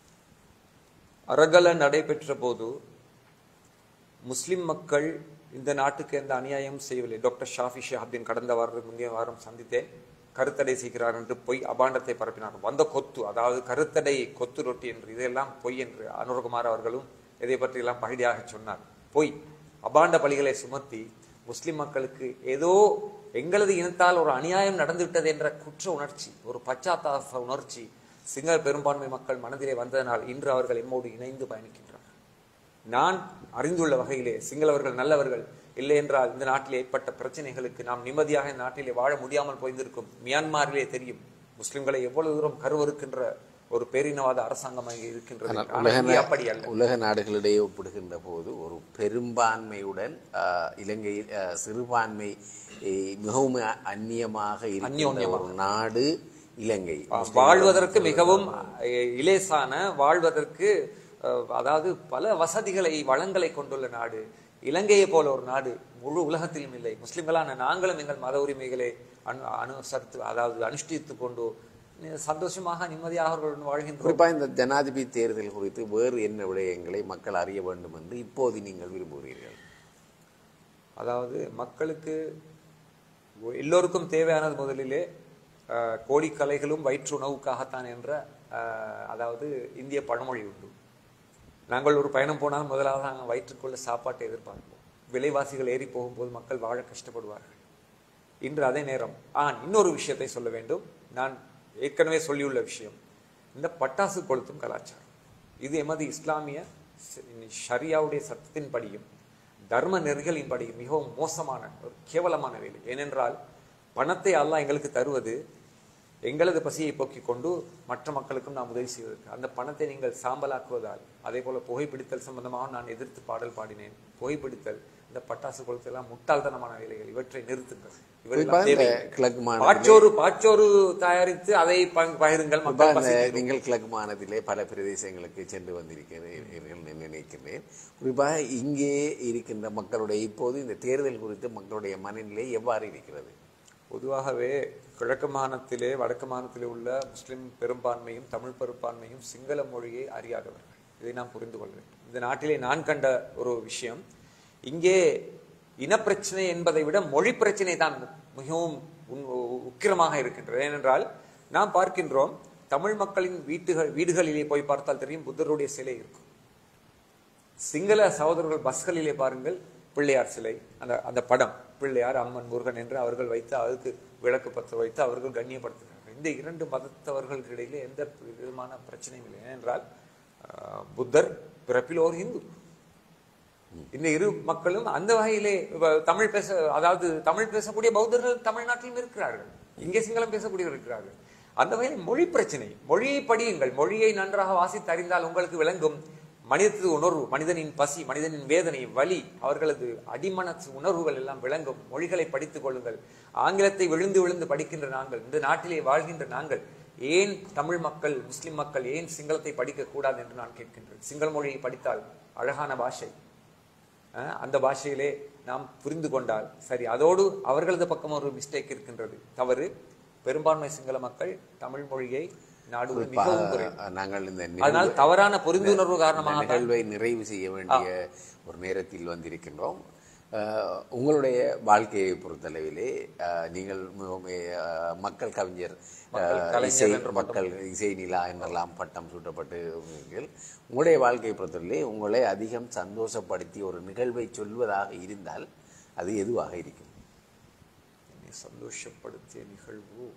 அரகல நடைபெற்ற போது முஸ்லிம் மக்கள் இந்த நாட்டுக்கு எந்த அநியாயம் செய்யவில்லை டாக்டர் ஷாஃபி ஷாஹின் கடந்த வாரம் முந்தைய வாரம் சந்தித்தேன் கருத்தடை செய்கிறார் என்று பொய் அபாண்டத்தை பரப்பினார் வந்த கொத்து அதாவது கருத்தடை கொத்து ரொட்டி என்று இதெல்லாம் பொய் என்று அனுரகுமார் அவர்களும் இதை பற்றி எல்லாம் பகிடியாக சொன்னார் பொய் அபாண்ட பலிகளை சுமத்தி முஸ்லிம் மக்களுக்கு ஏதோ எங்களது இனத்தால் ஒரு அநியாயம் நடந்துவிட்டது என்ற குற்ற உணர்ச்சி ஒரு பச்சாத்தாப உணர்ச்சி சிங்கள பெரும்பான்மை மக்கள் மனதிலே வந்ததனால் இன்று அவர்கள் எம்மோடு இணைந்து பயணிக்கின்றனர் நான் அறிந்துள்ள வகையிலே சிங்களவர்கள் நல்லவர்கள் இல்லை என்றால் இந்த நாட்டில் ஏற்பட்ட பிரச்சனைகளுக்கு நாம் நிம்மதியாக இந்த நாட்டிலே வாழ முடியாமல் போயிருந்திருக்கும் மியான்மாரிலே தெரியும் முஸ்லிம்களை எவ்வளவு தூரம் கருவறுக்கின்ற ஒரு பேரினவாத அரசாங்கம் அங்கே இருக்கின்றது ஆனால் ஆனால் உலக இங்கே நா- அப்படி அல்ல உலக நாடுகளிடையே ஒப்பிடுகின்ற போது ஒரு பெரும்பான்மையுடன் அஹ், இலங்கையில் அஹ், சிறுபான்மை அஹ், மிகவும் அ- அந்நியமாக இருக்கின்ற ஒரு நாடு இலங்கை வாழ்வதற்கு மிகவும் அஹ், இலேசான வாழ்வதற்கு அஹ், அதாவது பல வசதிகளை வளங்களை கொண்டுள்ள நாடு இலங்கையை போல ஒரு நாடு முழு உலகத்திலும் இல்லை முஸ்லிம்களான நாங்களும் எங்கள் மத உரிமைகளை அனு அனுசரித்து அதாவது அனுஷ்டித்து கொண்டு நி- சந்தோஷமாக நிம்மதியாக அவர்களுடன் வாழ்கின்றோம் குறிப்பாக இந்த ஜனாதிபதி தேர்தல் குறித்து வேறு என்ன விடயங்களை மக்கள் அறிய வேண்டும் என்று இப்போது நீங்கள் விரும்புகிறீர்கள் அதாவது மக்களுக்கு எல்லோருக்கும் தேவையானது முதலிலே அஹ், கோழிக்கலைகளும் வயிற்று உணவுக்காகத்தான் என்ற அஹ், அதாவது இந்திய பழமொழி உண்டு நாங்கள் ஒரு பயணம் போனால் முதலாவது நாங்கள் வயிற்றுக்குள்ள சாப்பாட்டை எதிர்பார்ப்போம் விலைவாசிகள் ஏறி போகும்போது மக்கள் வாழ கஷ்டப்படுவார்கள் இன்று அதே நேரம் ஆன் இன்னொரு விஷயத்தை சொல்ல வேண்டும் நான் ஏற்கனவே சொல்லியுள்ள விஷயம் இந்த பட்டாசு கொளுத்தும் கலாச்சாரம் இது எமது இஸ்லாமிய ஷ- ஷரியாவுடைய சட்டத்தின்படியும் தர்ம நெறிகளின்படியும் மிகவும் மோசமான ஒரு கேவலமான வேலை ஏனென்றால் பணத்தை அல்லாஹ் எங்களுக்கு தருவது எங்களது பசியை போக்கிக் கொண்டு மற்ற மக்களுக்கும் நாம் உதவி செய்வதற்கு அந்த பணத்தை நீங்கள் சாம்பலாக்குவதால் அதே போல புகைப்பிடித்தல் சம்பந்தமாக நான் எதிர்த்து பாடல் பாடினேன் புகைப்பிடித்தல் இந்த பட்டாசு கொளுத்தல் எல்லாம் முட்டாள்தனமான வேலைகள் இவற்றை நிறுத்துங்கள் குறிப்பாக இவரெல்லாம் இந்த தேவை கிழக்கு மாநில பாச்சோறு பாச்சோறு தயாரித்து அதை ப- பகிருங்கள் குறிப்பாக மக்கள் இந்த பசிக்கட்டும். நீங்கள் கிழக்கு மாநிலத்திலே பல பிரதேசங்களுக்கு சென்று வந்திருக்கிறீர்கள் என்று நினைக்கிறேன் குறிப்பாக இங்கே இருக்கின்ற மக்களுடைய இப்போது இந்த தேர்தல் குறித்து மக்களுடைய மனநிலை எவ்வாறு இருக்கிறது பொதுவாகவே கிழக்கு மாநிலத்திலே வடக்கு மாநிலத்திலே உள்ள முஸ்லிம் பெரும்பான்மையும் தமிழ் பெரும்பான்மையும் சிங்கள மொழியை அறியாதவர்கள் இதை நாம் புரிந்து கொள்ள வேண்டும் இந்த நாட்டிலே நான் கண்ட ஒரு விஷயம் இங்கே இனப்பிரச்சனை என்பதை விட மொழி பிரச்சனை தான் மிகவும் உன்- உக்கிரமாக இருக்கின்றது ஏனென்றால் நாம் பார்க்கின்றோம் தமிழ் மக்களின் வீட்டுகள் வீடுகளிலே போய் பார்த்தால் தெரியும் புத்தருடைய சிலை இருக்கும் சிங்கள சகோதரர்கள் பஸ்களிலே பாருங்கள் பிள்ளையார் சிலை அந்த அந்த படம் பிள்ளையார் அம்மன் முருகன் என்று அவர்கள் வைத்து அதுக்கு விளக்கு பற்ற வைத்து அவர்கள் கண்ணியப்படுத்துகிறார்கள் இந்த இரண்டு மதத்தவர்களுக்கு இடையிலே எந்த விதமான பிரச்சனையும் இல்லை ஏனென்றால் ஆஹ், புத்தர் பிறப்பில் ஒரு இந்து இந்த இரு மக்களும் அந்த வகையிலே வ- தமிழ் பேச அதாவது தமிழ் பேசக்கூடிய பௌத்தர்கள் தமிழ்நாட்டிலும் இருக்கிறார்கள் இங்கே சிங்களம் பேசக்கூடியவர்கள் இருக்கிறார்கள் அந்த வகையில் மொழி பிரச்சனை மொழியை படியுங்கள் மொழியை நன்றாக வாசித்து அறிந்தால் உங்களுக்கு விளங்கும் மனிதத்து உணர்வு மனிதனின் பசி மனிதனின் வேதனை வலி அவர்களது அடிமன உணர்வுகள் எல்லாம் விளங்கும் மொழிகளை படித்துக் கொள்ளுங்கள் ஆங்கிலத்தை விழுந்து விழுந்து படிக்கின்ற நாங்கள் இந்த நாட்டிலே வாழ்கின்ற நாங்கள் ஏன் தமிழ் மக்கள் முஸ்லிம் மக்கள் ஏன் சிங்களத்தை படிக்க கூடாது என்று நான் கேட்கின்றேன் சிங்கள மொழியை படித்தால் அழகான பாஷை அஹ், அந்த பாஷையிலே நாம் புரிந்து கொண்டால் சரி அதோடு அவர்களது பக்கம் ஒரு மிஸ்டேக் இருக்கின்றது தவறு பெரும்பான்மை சிங்கள மக்கள் தமிழ் மொழியை நாடுவது மிகவும் குறைவு நாங்கள் இந்த அதனால் நிகழ்வு- தவறான புரிந்துணர்வு இந்த காரணமாக தான் நிகழ்வை நிறைவு செய்ய வேண்டிய ஒரு நேரத்தில் வந்திருக்கின்றோம் அஹ், உங்களுடைய வாழ்க்கையை பொறுத்தளவிலே அஹ், நீங்கள் மிகவும், அஹ், மக்கள் கவிஞர் மக்கள் அஹ், கலைஞர் இசை என்ற மக்கள் இசை நிலா என்றெல்லாம் பட்டம் சூட்டப்பட்டு உள்ளீர்கள். உங்களுடைய வாழ்க்கையை பொறுத்தவரையிலே உங்களை அதிகம் சந்தோஷப்படுத்தி ஒரு நிகழ்வை சொல்வதாக இருந்தால் அது எதுவாக இருக்கும் என்னை சந்தோஷப்படுத்திய நிகழ்வு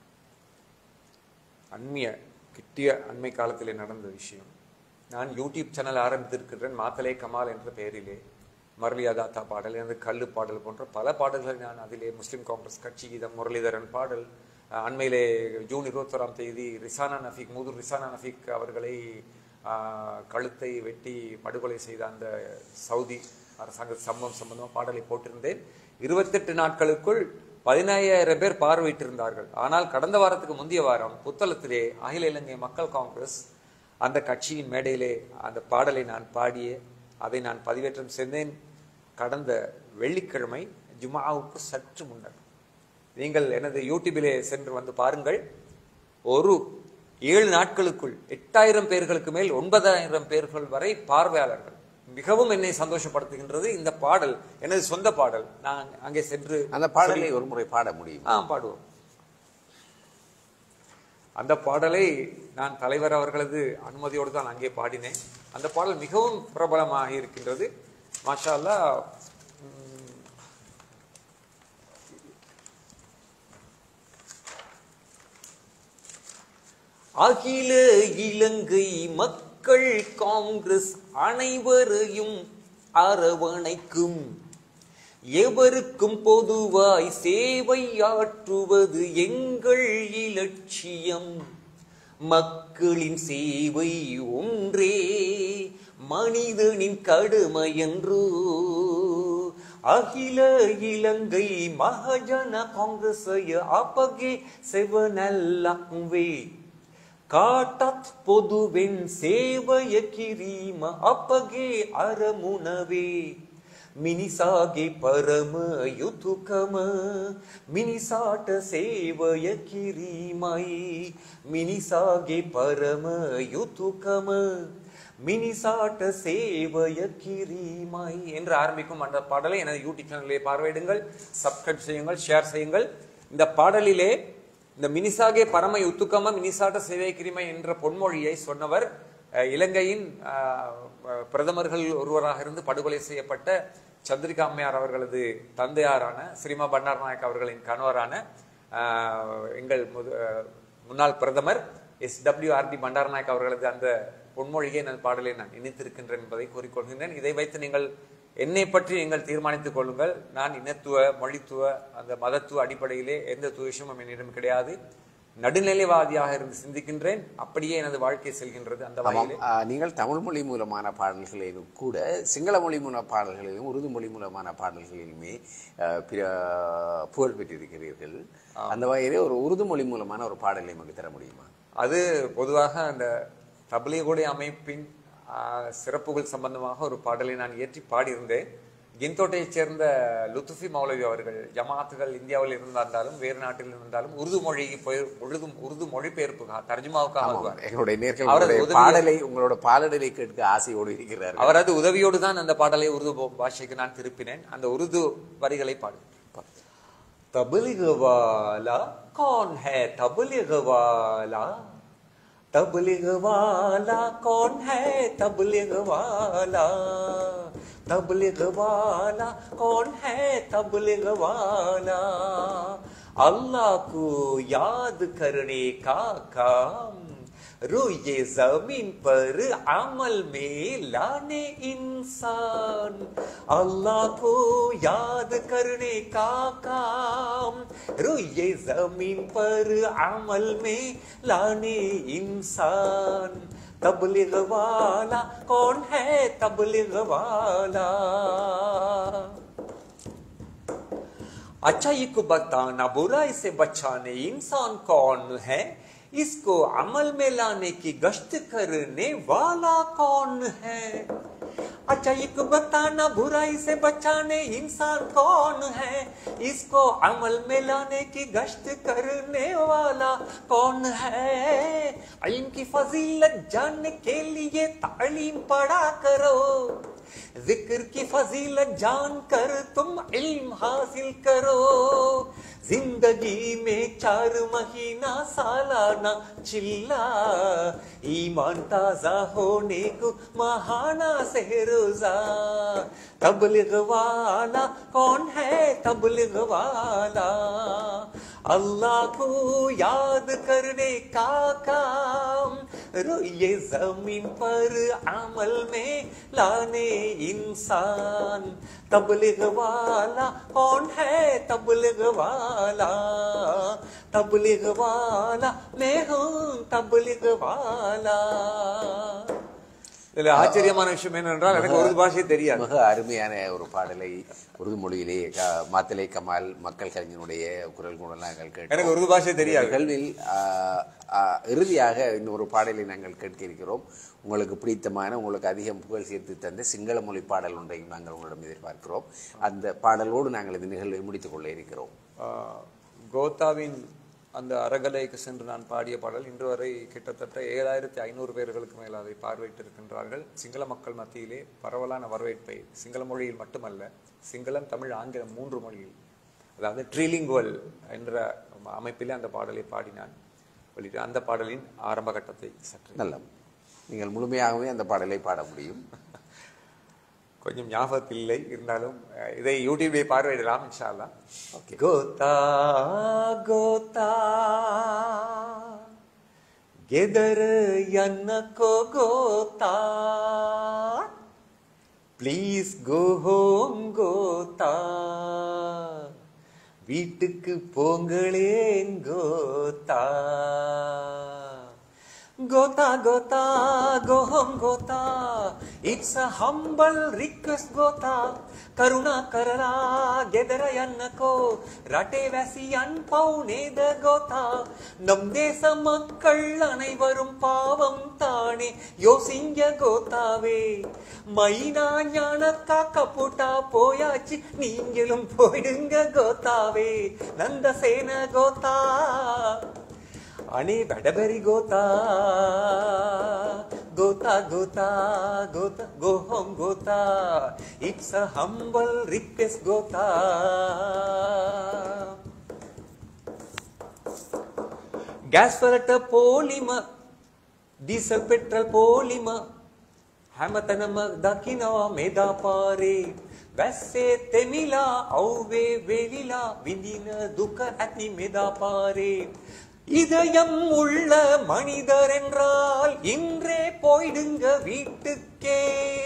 அண்மைய கிட்டிய அண்மை காலத்திலே நடந்த விஷயம் நான் யூடியூப் சேனல் ஆரம்பித்திருக்கிறேன் மாத்தலே கமால் என்ற பெயரிலே மரளியா தாத்தா பாடல் எனது கல்லு பாடல் போன்ற பல பாடல்களை நான் அதிலே முஸ்லிம் காங்கிரஸ் கட்சி கீதம் முரளிதரன் பாடல் அஹ், அண்மையிலே ஜூன் இருபத்தோராம் தேதி ரிசானா நஃபீக் மூதூர் ரிசானா நஃபீக் அவர்களை ஆஹ், கழுத்தை வெட்டி படுகொலை செய்த அந்த சவுதி அரசாங்க சம்பவம் சம்பந்தமா பாடலை போட்டிருந்தேன் இருபத்தெட்டு நாட்களுக்குள் பதினாயிரம் பேர் பார்வையிட்டிருந்தார்கள் ஆனால் கடந்த வாரத்துக்கு முந்தைய வாரம் புத்தளத்திலே அகில இலங்கை மக்கள் காங்கிரஸ் அந்த கட்சியின் மேடையிலே அந்த பாடலை நான் பாடிய அதை நான் பதிவேற்றம் செய்தேன் கடந்த வெள்ளிக்கிழமை ஜுமாவுக்கு சற்று முன்னர் நீங்கள் எனது யூடியூபிலே சென்று வந்து பாருங்கள் ஒரு ஏழு நாட்களுக்குள் எட்டாயிரம் பேர்களுக்கு மேல் ஒன்பதாயிரம் பேர்கள் வரை பார்வையாளர்கள் மிகவும் என்னை சந்தோஷப்படுத்துகின்றது இந்த பாடல் எனது சொந்த பாடல் நான் அங்கே சென்று அந்த பாடலை ஒரு முறை பாட முடியும் ஆ பாடுவோம் அந்த பாடலை நான் தலைவர் அவர்களது அனுமதியோடு தான் அங்கே பாடினேன் அந்த பாடல் மிகவும் பிரபலமாக இருக்கின்றது மாஷா அல்லாஹ் உம், அகில இலங்கை மக்கள் காங்கிரஸ் அனைவரையும் அரவணைக்கும் எவருக்கும் பொதுவாய் சேவையாற்றுவது எங்கள் இலட்சியம் மக்களின் சேவை ஒன்றே மனிதனின் கடமையன்றோ அகில இலங்கை மகஜன காங்கிரசய அப்பகே செவனல்லாவே ಕಾಟತ್ ಪೊದುವೆನ್ ಸೇವಯ ಕಿರೀಮ ಅಪ್ಪಗೆ ಅರಮುನವೇ ಮಿನಿಸಾಗೆ ಪರಮ ಯುತುಕಮ ಮಿನಿಸಾಟ ಸೇವಯ ಕಿರೀಮೈ ಮಿನಿಸಾಗೆ ಪರಮ யுதுகம மினிசாட்ட சேவய கிரிமாய் என்று ஆரம்பிக்கும் அந்த பாடலை எனது யூடியூப் சேனலிலே பார்வையிடுங்கள் சப்ஸ்கிரைப் செய்யுங்கள் ஷேர் செய்யுங்கள் இந்த பாடலிலே இந்த மினிசாகே பரம யுத்துக்கம மினிசாட்ட சேவை கிரிமை என்ற பொன்மொழியை சொன்னவர் அஹ், இலங்கையின் அஹ், அஹ், பிரதமர்கள் ஒருவராக இருந்து படுகொலை செய்யப்பட்ட சந்திரிகா அம்மையார் அவர்களது தந்தையாரான ஸ்ரீமா பண்டார் நாயக் அவர்களின் கணவரான அஹ், எங்கள் முது- அஹ், முன்னாள் பிரதமர் S W R D Bandaranaike அவர்களது அந்த பொன்மொழியை நான் பாடலை நான் இணைத்திருக்கின்றேன் என்பதை கூறிக்கொள்கின்றேன் இதை வைத்து நீங்கள் என்னை பற்றி நீங்கள் தீர்மானித்துக் கொள்ளுங்கள் நான் இனத்துவ மொழித்துவ அந்த மதத்துவ அடிப்படையிலே எந்த துவேஷமும் என்னிடம் கிடையாது நடுநிலைவாதியாக இருந்து சிந்திக்கின்றேன் அப்படியே எனது வாழ்க்கை செல்கின்றது அந்த ஆமாம் வகையிலே ஆ, நீங்கள் தமிழ் மொழி மூலமான பாடல்களிலும் கூட சிங்கள மொழி மூல பாடல்களிலும் உருது மொழி மூலமான பாடல்களிலுமே ஆ, பிற- புகழ் பெற்றிருக்கிறீர்கள் அந்த வகையிலே ஒரு உருது மொழி மூலமான ஒரு பாடலை நமக்கு தர முடியுமா அது பொதுவாக அந்த தபிலீகுடைய அமைப்பின் ஆஹ், சிறப்புகள் சம்பந்தமாக ஒரு பாடலை நான் இயற்றி பாடியிருந்தேன் கிந்தோட்டையைச் சேர்ந்த லுத்துஃபி மௌலவி அவர்கள் ஜமாத்துகள் இந்தியாவில் இருந்தாலும் வேறு நாட்டில் இருந்தாலும் உருது மொழிக்கு போய் உருது உருது மொழிபெயர்ப்புக்காக தர்ஜுமாவுக்காக வருவார் எங்களுடைய நேர்கள் அவரது உங்களுடைய உதவியை- பாடலை உங்களோட பாடலை கேட்க ஆசையோடு இருக்கிறார்கள் அவரது உதவியோடு தான் அந்த பாடலை உருது போ- பாஷைக்கு நான் திருப்பினேன் அந்த உருது வரிகளை பாடு तबलीग वाला कौन है तबलीग वाला तबलीग वाला कौन है तबलीग वाला तबलीग वाला कौन है तबलीग वाला अल्लाह को याद करने का काम रोए जमीन पर अमल में लाने इंसान अल्लाह को याद करने का काम रोए जमीन पर अमल में लाने इंसान तबलीग वाला कौन है तबलीग वाला अच्छाई को बताना बुराई से बचाने इंसान कौन है इसको अमल में लाने की गश्त करने वाला कौन है अच्छा एक बताना बुराई से बचाने इंसान कौन है इसको अमल में लाने की गश्त करने वाला कौन है इल्म की फजीलत जानने के लिए तालीम पढ़ा करो जिक्र की फजीलत जानकर तुम इल्म हासिल करो जिंदगी में चार महीना सालाना चिल्ला ईमान ताजा होने को महाना से रोजा तबलिग वाला कौन है तबलिग वाला अल्लाह को याद करने का काम रोए जमीन पर अमल में लाने इंसान तबलिग वाला कौन है तबलिग वाला तबलिग वाला मैं हूँ तबलिग वाला இதுல ஆச்சரியமான விஷயம் என்னென்றால் எனக்கு ஒரு பாஷை தெரியாது மிக அருமையான ஒரு பாடலை உருது மொழியிலே க- மாத்தலை கமால் மக்கள் கலைஞனுடைய குரல் கூட நாங்கள் கேட்டோம் எனக்கு உருது பாஷை தெரியாது நிகழ்வில் ஆ, ஆ, இறுதியாக இன்னொரு பாடலை நாங்கள் கேட்க இருக்கிறோம் உங்களுக்கு பிடித்தமான உங்களுக்கு அதிகம் புகழ் சேர்த்து தந்த சிங்கள மொழி பாடல் ஒன்றையும் நாங்கள் உங்களிடம் எதிர்பார்க்கிறோம் அந்த பாடலோடு நாங்கள் இந்த நிகழ்வை முடித்துக் கொள்ள இருக்கிறோம் ஆஹ் கோத்தாவின் அந்த அறகலைக்கு சென்று நான் பாடிய பாடல் இன்று வரை கிட்டத்தட்ட ஏழாயிரத்தி ஐநூறு பேர்களுக்கு மேல் அதை பார்வையிட்டு இருக்கின்றார்கள் சிங்கள மக்கள் மத்தியிலே பரவலான வரவேற்பை சிங்கள மொழியில் மட்டுமல்ல சிங்களம் தமிழ் ஆங்கிலம் மூன்று மொழியில் அதாவது ட்ரீலிங்குவல் என்ற அமைப்பிலே அந்த பாடலை பாடினான் வெளியிட்டு அந்த பாடலின் ஆரம்ப கட்டத்தை சற்று நல்ல நீங்கள் முழுமையாகவே அந்த பாடலை பாட முடியும் கொஞ்சம் ஞாபகத்தில் இல்லை இருந்தாலும் அஹ், இதை யூடியூபில் பார்வையிடலாம் இன்ஷா அல்லாஹ் கோதா கோதா ಗೆದರ ಎನ್ನಕೋ ಗೋತಾ ப்ளீஸ் கோ ஹோம் கோதா வீட்டுக்கு போங்களேன் Gota Gota Gota go home Gota it's a humble request Gota கருணா கரரா ಗೆದರ ಎನ್ನಕೋ ರಟೆ ವ್ಯಾಸಿಯನ್ ಪೌನೇದ கோதா நம் தேச மக்கள் அனைவரும் பாவம் தானே யோசிங்க கோத்தாவே மைனா ஞான காக்க போட்டா போயாச்சு நீங்களும் போயிடுங்க கோத்தாவே நந்தசேன கோத்தா அணி பெடபெரி Gota Gota Gota Gota go home Gota it's a humble request Gota gas වලට පෝලිම ඩීසල් පෙට්‍රල් පෝලිම හැමතැනම දකිනවා මෙදා පාරේ වැස්සේ තෙමිලා අව්වේ වෙලිලා විඳින දුක ඇති මෙදா පාරே இதயம் உள்ள மனிதர் என்றால் இன்றே போயிடுங்க வீட்டுக்கே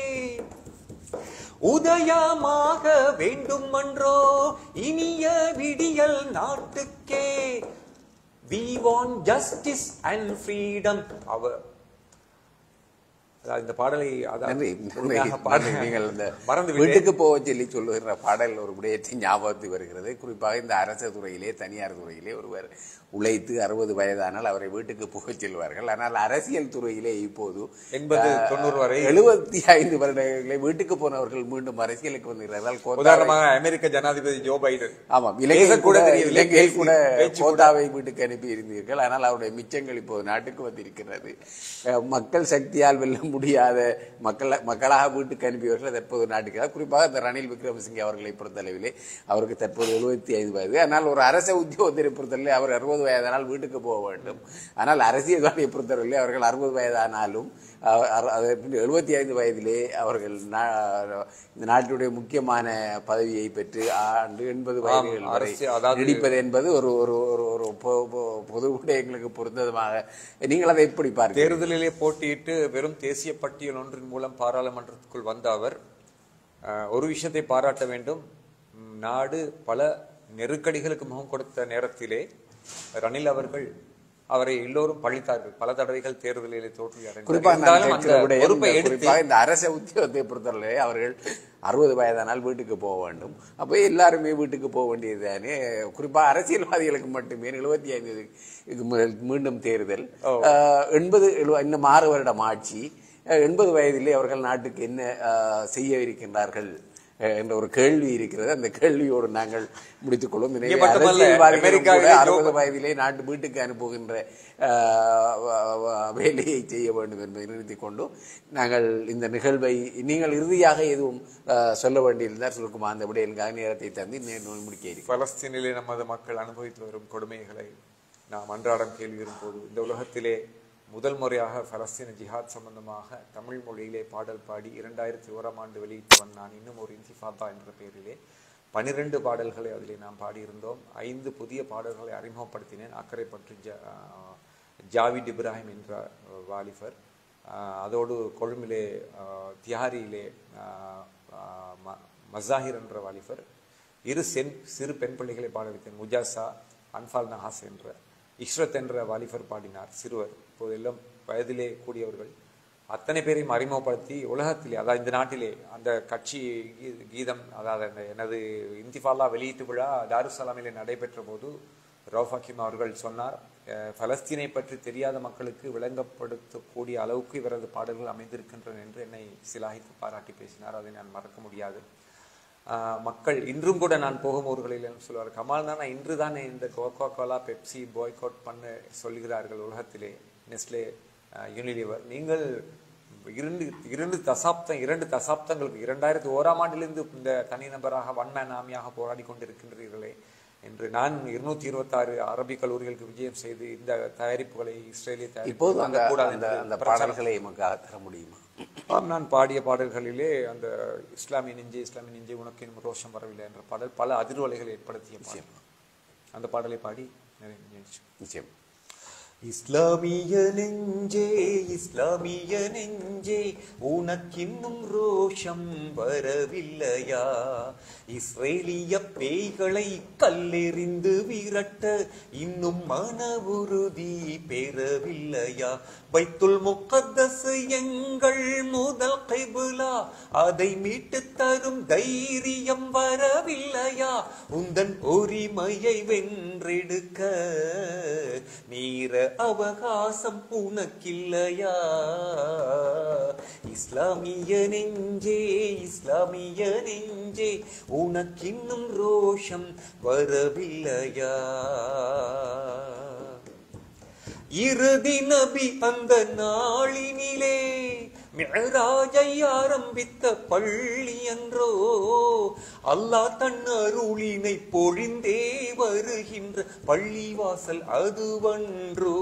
உதயமாக வேண்டுமன்றோ இனிய விடியல் நாட்டுக்கே we want justice and freedom அவர் அதாவது இந்த பாடலை அதாவது நன்றி முழுமையாக நன்றி. பாட- நீங்கள் இந்த மறந்து விட்டேன். வீட்டுக்கு போக சொல்லி சொல்லுகிற பாடல் ஒரு விடயத்தை ஞாபகத்துக்கு வருகிறது குறிப்பாக இந்த அரசு துறையிலே தனியார் துறையிலே ஒருவர் உழைத்து அறுபது வயதானால் அவரை வீட்டுக்கு போக செல்வார்கள் ஆனால் அரசியல் துறையிலே இப்போது எண்பது, தொண்ணூறு வரை. எழுபத்தி ஐந்து வருடங்களை வீட்டுக்கு போனவர்கள் மீண்டும் அரசியலுக்கு வந்துகிறார்கள் கோத்தாவை- உதாரணமாக அமெரிக்க ஜனாதிபதி ஜோ பைடன் ஆமாம் இலங்கையில் பேசக்கூட கூட தெரியவில்லை. இலங்கையில் கூட பேச்சு கூட. கோத்தாவை வீட்டுக்கு அனுப்பி இருந்தீர்கள் ஆனால் அவருடைய மிச்சங்கள் இப்போது நாட்டுக்கு வந்திருக்கிறது அஹ், மக்கள் சக்தியால் வெல்ல முடியாத மக்கள் மக்களாக வீட்டுக்கு அனுப்பியவர்கள் தற்போது நாட்டுக்கு அதாவது குறிப்பாக இந்த ரணில் விக்ரமசிங்கே அவர்களை பொறுத்தளவிலே அவருக்கு தற்போது எழுபத்தி ஐந்து வயது ஆனால் ஒரு அரச உத்தியோகத்தை பொறுத்தவரை அவர் அறுபது வயதானால் வீட்டுக்கு போக வேண்டும் ஆனால் அரசியல்வாதியை பொறுத்தவரையிலே அவர்கள் அறுபது வயதானாலும் எழுபத்தி ஐந்து வயதிலே அவர்கள் நா- இந்த நாட்டுடைய முக்கியமான பதவியை பெற்று ஆண்டு எண்பது வயதுகள் வரை அரசியல், அதாவது- நீடிப்பது என்பது ஒரு ஒரு ஒரு ஒரு பொ- பொ- பொது விடயங்களுக்கு பொருந்ததுமாக நீங்கள் அதை எப்படி பார்க்கிறீர்கள் தேர்தலிலே போட்டியிட்டு வெறும் தேசிய பட்டியல் ஒன்றின் மூலம் பாராளுமன்றத்துக்குள் வந்த அவர் அஹ், ஒரு விஷயத்தை பாராட்ட வேண்டும் ம், நாடு பல நெருக்கடிகளுக்கு முகம் கொடுத்த நேரத்திலே ரணில் அவர்கள் அவரை எல்லோரும் பழித்தார்கள் பல தடவைகள் தேர்தலிலே தோல்வி அடைந்தார். குறிப்பாக நான் இருந்தாலும் அந்த கேட்கிற விடயம் பொறுப்பை இந்த எடுத்து குறிப்பாக இந்த அரச உத்தியோகத்தை பொறுத்தவரை அவர்கள் அறுபது வயதானால் வீட்டுக்கு போக வேண்டும் அப்போ எல்லாருமே வீட்டுக்கு போக வேண்டியது தானே குறிப்பாக அரசியல்வாதிகளுக்கு மட்டுமே எழுபத்தி ஐந்து இதுக்கு முதல் மீண்டும் தேர்தல் ஆஹ், எண்பது எழுவ- இன்னும் ஆறு வருடம் ஆட்சி அஹ், எண்பது வயதிலே அவர்கள் நாட்டுக்கு என்ன ஆஹ், செய்ய இருக்கின்றார்கள் அஹ், என்ற ஒரு கேள்வி இருக்கிறது அந்த கேள்வியோடு நாங்கள் முடித்துக் கொள்வோம் எனவே இங்கே மட்டுமல்ல, அரசியல்வாதிகளும் அமெரிக்காவிலே கூட ஜோ- அறுபது வயதிலே நாட்டு வீட்டுக்கு அனுப்புகின்ற ஆஹ், வ- வ- வேலையை செய்ய வேண்டும் என்பதை நிறுத்திக் கொண்டு நாங்கள் இந்த நிகழ்வை நீங்கள் இறுதியாக எதுவும் ஆஹ், சொல்ல வேண்டியிருந்தால் சுருக்கமாக அந்த விடையிலுக்காக நேரத்தை தந்து நேர் முடிக்க இருக்கிறோம் பலஸ்தீனிலே நமது மக்கள் அனுபவித்து வரும் கொடுமைகளை நாம் அன்றாடம் கேள்வி போது இந்த உலகத்திலே முதல் முறையாக பலஸ்தீன ஜிஹாத் சம்பந்தமாக தமிழ் மொழியிலே பாடல் பாடி இரண்டாயிரத்தி ஓராம் ஆண்டு வெளியிட்டவன் நான் இன்னும் ஒரு இன்சிஃபாத்தா என்ற பெயரிலே பனிரெண்டு பாடல்களை அதிலே நாம் பாடியிருந்தோம் ஐந்து புதிய பாடல்களை அறிமுகப்படுத்தினேன் அக்கறை பற்றி ஜ ஆஹ் ஜாவித் இப்ராஹிம் என்ற அஹ், வாலிபர் ஆஹ் அதோடு கொழும்பிலே ஆஹ், தியாரியிலே ஆஹ், ஆஹ், ம- மசாஹிர் என்ற வாலிபர் இரு சென் சிறு பெண் பிள்ளைகளை பாட வைத்தேன் முஜாசா அன்பால் நஹாஸ் என்ற இஷ்ரத் என்ற வாலிபர் பாடினார் சிறுவர் இப்போது எல்லாம் வயதிலே கூடியவர்கள் அத்தனை பேரையும் அறிமுகப்படுத்தி உலகத்திலே அதாவது இந்த நாட்டிலே அந்த கட்சி கீ- கீதம் அதாவது அந்த எனது இந்திஃபாலா வெளியீட்டு விழா தாருசலாமிலே நடைபெற்ற போது ரவுஃப் ஹக்கீம் அவர்கள் சொன்னார் அஹ், பலஸ்தீனை பற்றி தெரியாத மக்களுக்கு விளங்கப்படுத்தக்கூடிய அளவுக்கு இவரது பாடல்கள் அமைந்திருக்கின்றன என்று என்னை சிலாகித்து பாராட்டி பேசினார் அதை நான் மறக்க முடியாது ஆஹ் மக்கள் இன்றும் கூட நான் போகும் ஊர்களில் சொல்லுவார் கமால் தானே இன்று தானே இந்த கோகோ கோலா பெப்சி பாய்காட் பண்ண சொல்கிறார்கள் உலகத்திலே நெஸ்லே யூனிலிவர் நீங்கள் இரண்டு இரண்டு தசாப்தம் இரண்டு தசாப்தங்களுக்கு இரண்டாயிரத்தி ஓராம் ஆண்டிலிருந்து இந்த தனிநபராக ஒன்மேன் ஆமியாக போராடி கொண்டிருக்கின்றீர்களே என்று நான் இருநூத்தி இருபத்தாறு அரபி கல்லூரிகளுக்கு விஜயம் செய்து இந்த தயாரிப்புகளை இஸ்ரேலிய இப்போது அந்த வாங்கக்கூடாது அந்த என்று அந்த பிரச்சாரம் பாடல்களை எமக்காக தர முடியுமா ஆம் நான் பாடிய பாடல்களிலே அந்த இஸ்லாமிய நெஞ்சே இஸ்லாமிய நெஞ்சே உனக்கு இன்னும் ரோஷம் வரவில்லை என்ற பாடல் பல அதிர்வலைகளை ஏற்படுத்திய பாடல் அந்த பாடலை பாடி நிறைவு நிகழ்ச்சி. நிச்சயம் இஸ்லாமிய நெஞ்சே இஸ்லாமிய நெஞ்சே உனக்கின்னும் ரோஷம் வரவில்லையா இஸ்ரேலிய பேய்களை கல்லெறிந்து விரட்ட இன்னும் மன உறுதி பெறவில்லையா பைத்துல் முகத்தஸ் எங்கள் முதல் கைபுலா அதை மீட்டு தரும் தைரியம் வரவில்லையா உந்தன் உரிமையை வென்றெடுக்க நீர அவகாசம் உனக்கில்லையா இஸ்லாமிய நெஞ்சே இஸ்லாமிய நெஞ்சே உனக்கின்னும் ரோஷம் வரவில்லையா இறுதி நபி அந்த நாளினிலே மிழராஜை ஆரம்பித்த பள்ளி என்றோ அல்லாஹ் தன் அருளினை பொழிந்தே வருகின்ற பள்ளிவாசல் அதுவன்றோ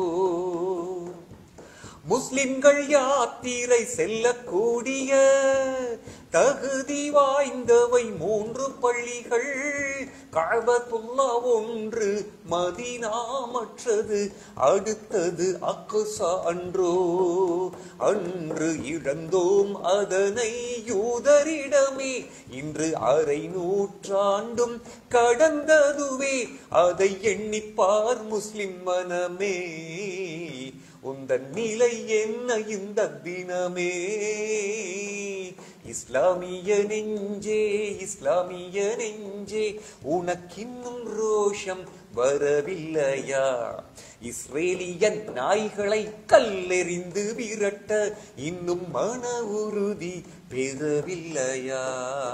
முஸ்லிம்கள் யாத்திரை செல்லக்கூடிய தகுதி வாய்ந்தவை மூன்று பள்ளிகள் கழபத்துல்லா ஒன்று மதினா மற்றது அடுத்தது அக்குசா அன்றோ அன்று இழந்தோம் அதனை யூதரிடமே இன்று அரை நூற்றாண்டும் கடந்ததுவே அதை எண்ணிப்பார் முஸ்லிம் மனமே உந்தன் நிலை என்ன இந்த தினமே இஸ்லாமிய நெஞ்சே இஸ்லாமிய நெஞ்சே உனக்கின்னும் ரோஷம் வரவில்லையா இஸ்ரேலிய நாய்களை கல்லெறிந்து விரட்ட இன்னும் மன உறுதி பெறவில்லையா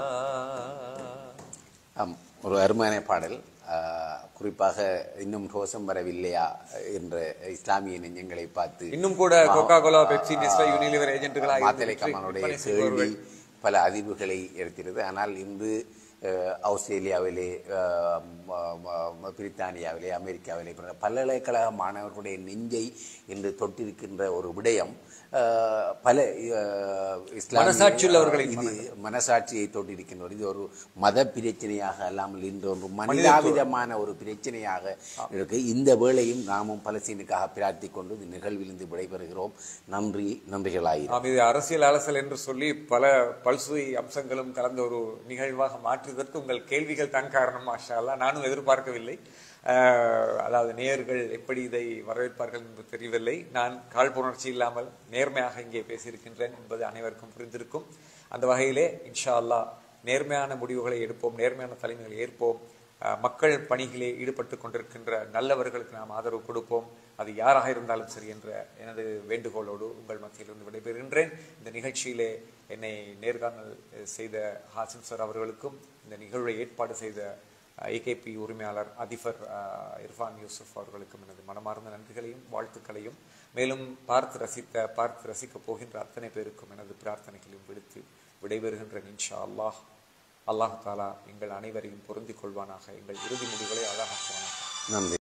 ஆம் ஒரு அருமையான பாடல் ஆஹ், குறிப்பாக இன்னும் ரோசம் வரவில்லையா என்ற இஸ்லாமிய நெஞ்சங்களை பார்த்து இன்னும் கூட Coca Cola Pepsi Nestle Unilever ஏஜென்ட்டுகளாக மாத்தலை கமானுடைய விற்பனை கேள்வி செய்பவர்கள். பல அதிர்வுகளை எடுக்கிறது ஆனால் இன்று அஹ், ஆஸ்திரேலியாவிலே அஹ், ம- ம- பிரித்தானியாவிலே அமெரிக்காவிலே பிற பல்கலைக்கழக மாணவர்களுடைய நெஞ்சை இன்று தொட்டிருக்கின்ற ஒரு விடயம் அஹ், பல அஹ், இஸ்லாமிய- மனசாட்சியுள்ளவர்களின் இது மனசாட்சியை தொட்டிருக்கின்ற ஒரு- இது ஒரு மத பிரச்சனையாக அல்லாமல் இன்று ஒரு மனிதாபிதமான ஒரு பிரச்சனையாக இருக்கு இந்த வேளையும் நாமும் பலஸ்தீனுக்காக பிரார்த்திக் கொண்டு இந்த நிகழ்விலிருந்து விடைபெறுகிறோம் நன்றி நன்றிகளாயிரம் ஆம், இது அரசியல் அலசல் என்று சொல்லி பல பல்சுவை அம்சங்களும் கலந்த ஒரு நிகழ்வாக மாற்றுவதற்கு உங்கள் கேள்விகள் தான் காரணம் மாஷா அல்லாஹ். நானும் எதிர்பார்க்கவில்லை அஹ், அதாவது நேயர்கள் எப்படி இதை வரவேற்பார்கள் என்று தெரியவில்லை நான் காழ்ப்புணர்ச்சி இல்லாமல் நேர்மையாக இங்கே பேசியிருக்கின்றேன் என்பது அனைவருக்கும் புரிந்திருக்கும் அந்த வகையிலே இன்ஷா அல்லாஹ் நேர்மையான முடிவுகளை எடுப்போம் நேர்மையான தலைமைகளை ஏற்போம் அஹ், மக்கள் பணிகளே ஈடுபட்டு கொண்டிருக்கின்ற நல்லவர்களுக்கு நாம் ஆதரவு கொடுப்போம் அது யாராக இருந்தாலும் சரி என்ற எனது வேண்டுகோளோடு உங்கள் மத்தியிலிருந்து விடைபெறுகின்றேன் இந்த நிகழ்ச்சியிலே என்னை நேர்காணல் அஹ், செய்த ஹாசிம் சார் அவர்களுக்கும் இந்த நிகழ்வை ஏற்பாடு செய்த ஏகேபி உரிமையாளர் அதிபர் அஹ், இர்ஃபான் யூசுப் அவர்களுக்கும் எனது மனமார்ந்த நன்றிகளையும் வாழ்த்துக்களையும் மேலும் பார்த்து ரசித்த பார்த்து ரசிக்கப் போகின்ற அத்தனை பேருக்கும் எனது பிரார்த்தனைகளையும் விடுத்து விடைபெறுகின்றேன் இன்ஷா அல்லாஹ் அல்லாஹ் தாலா எங்கள் அனைவரையும் பொருந்திக் கொள்வானாக எங்கள் இறுதி முடிவுகளை அழகாக்குவானாக நன்றி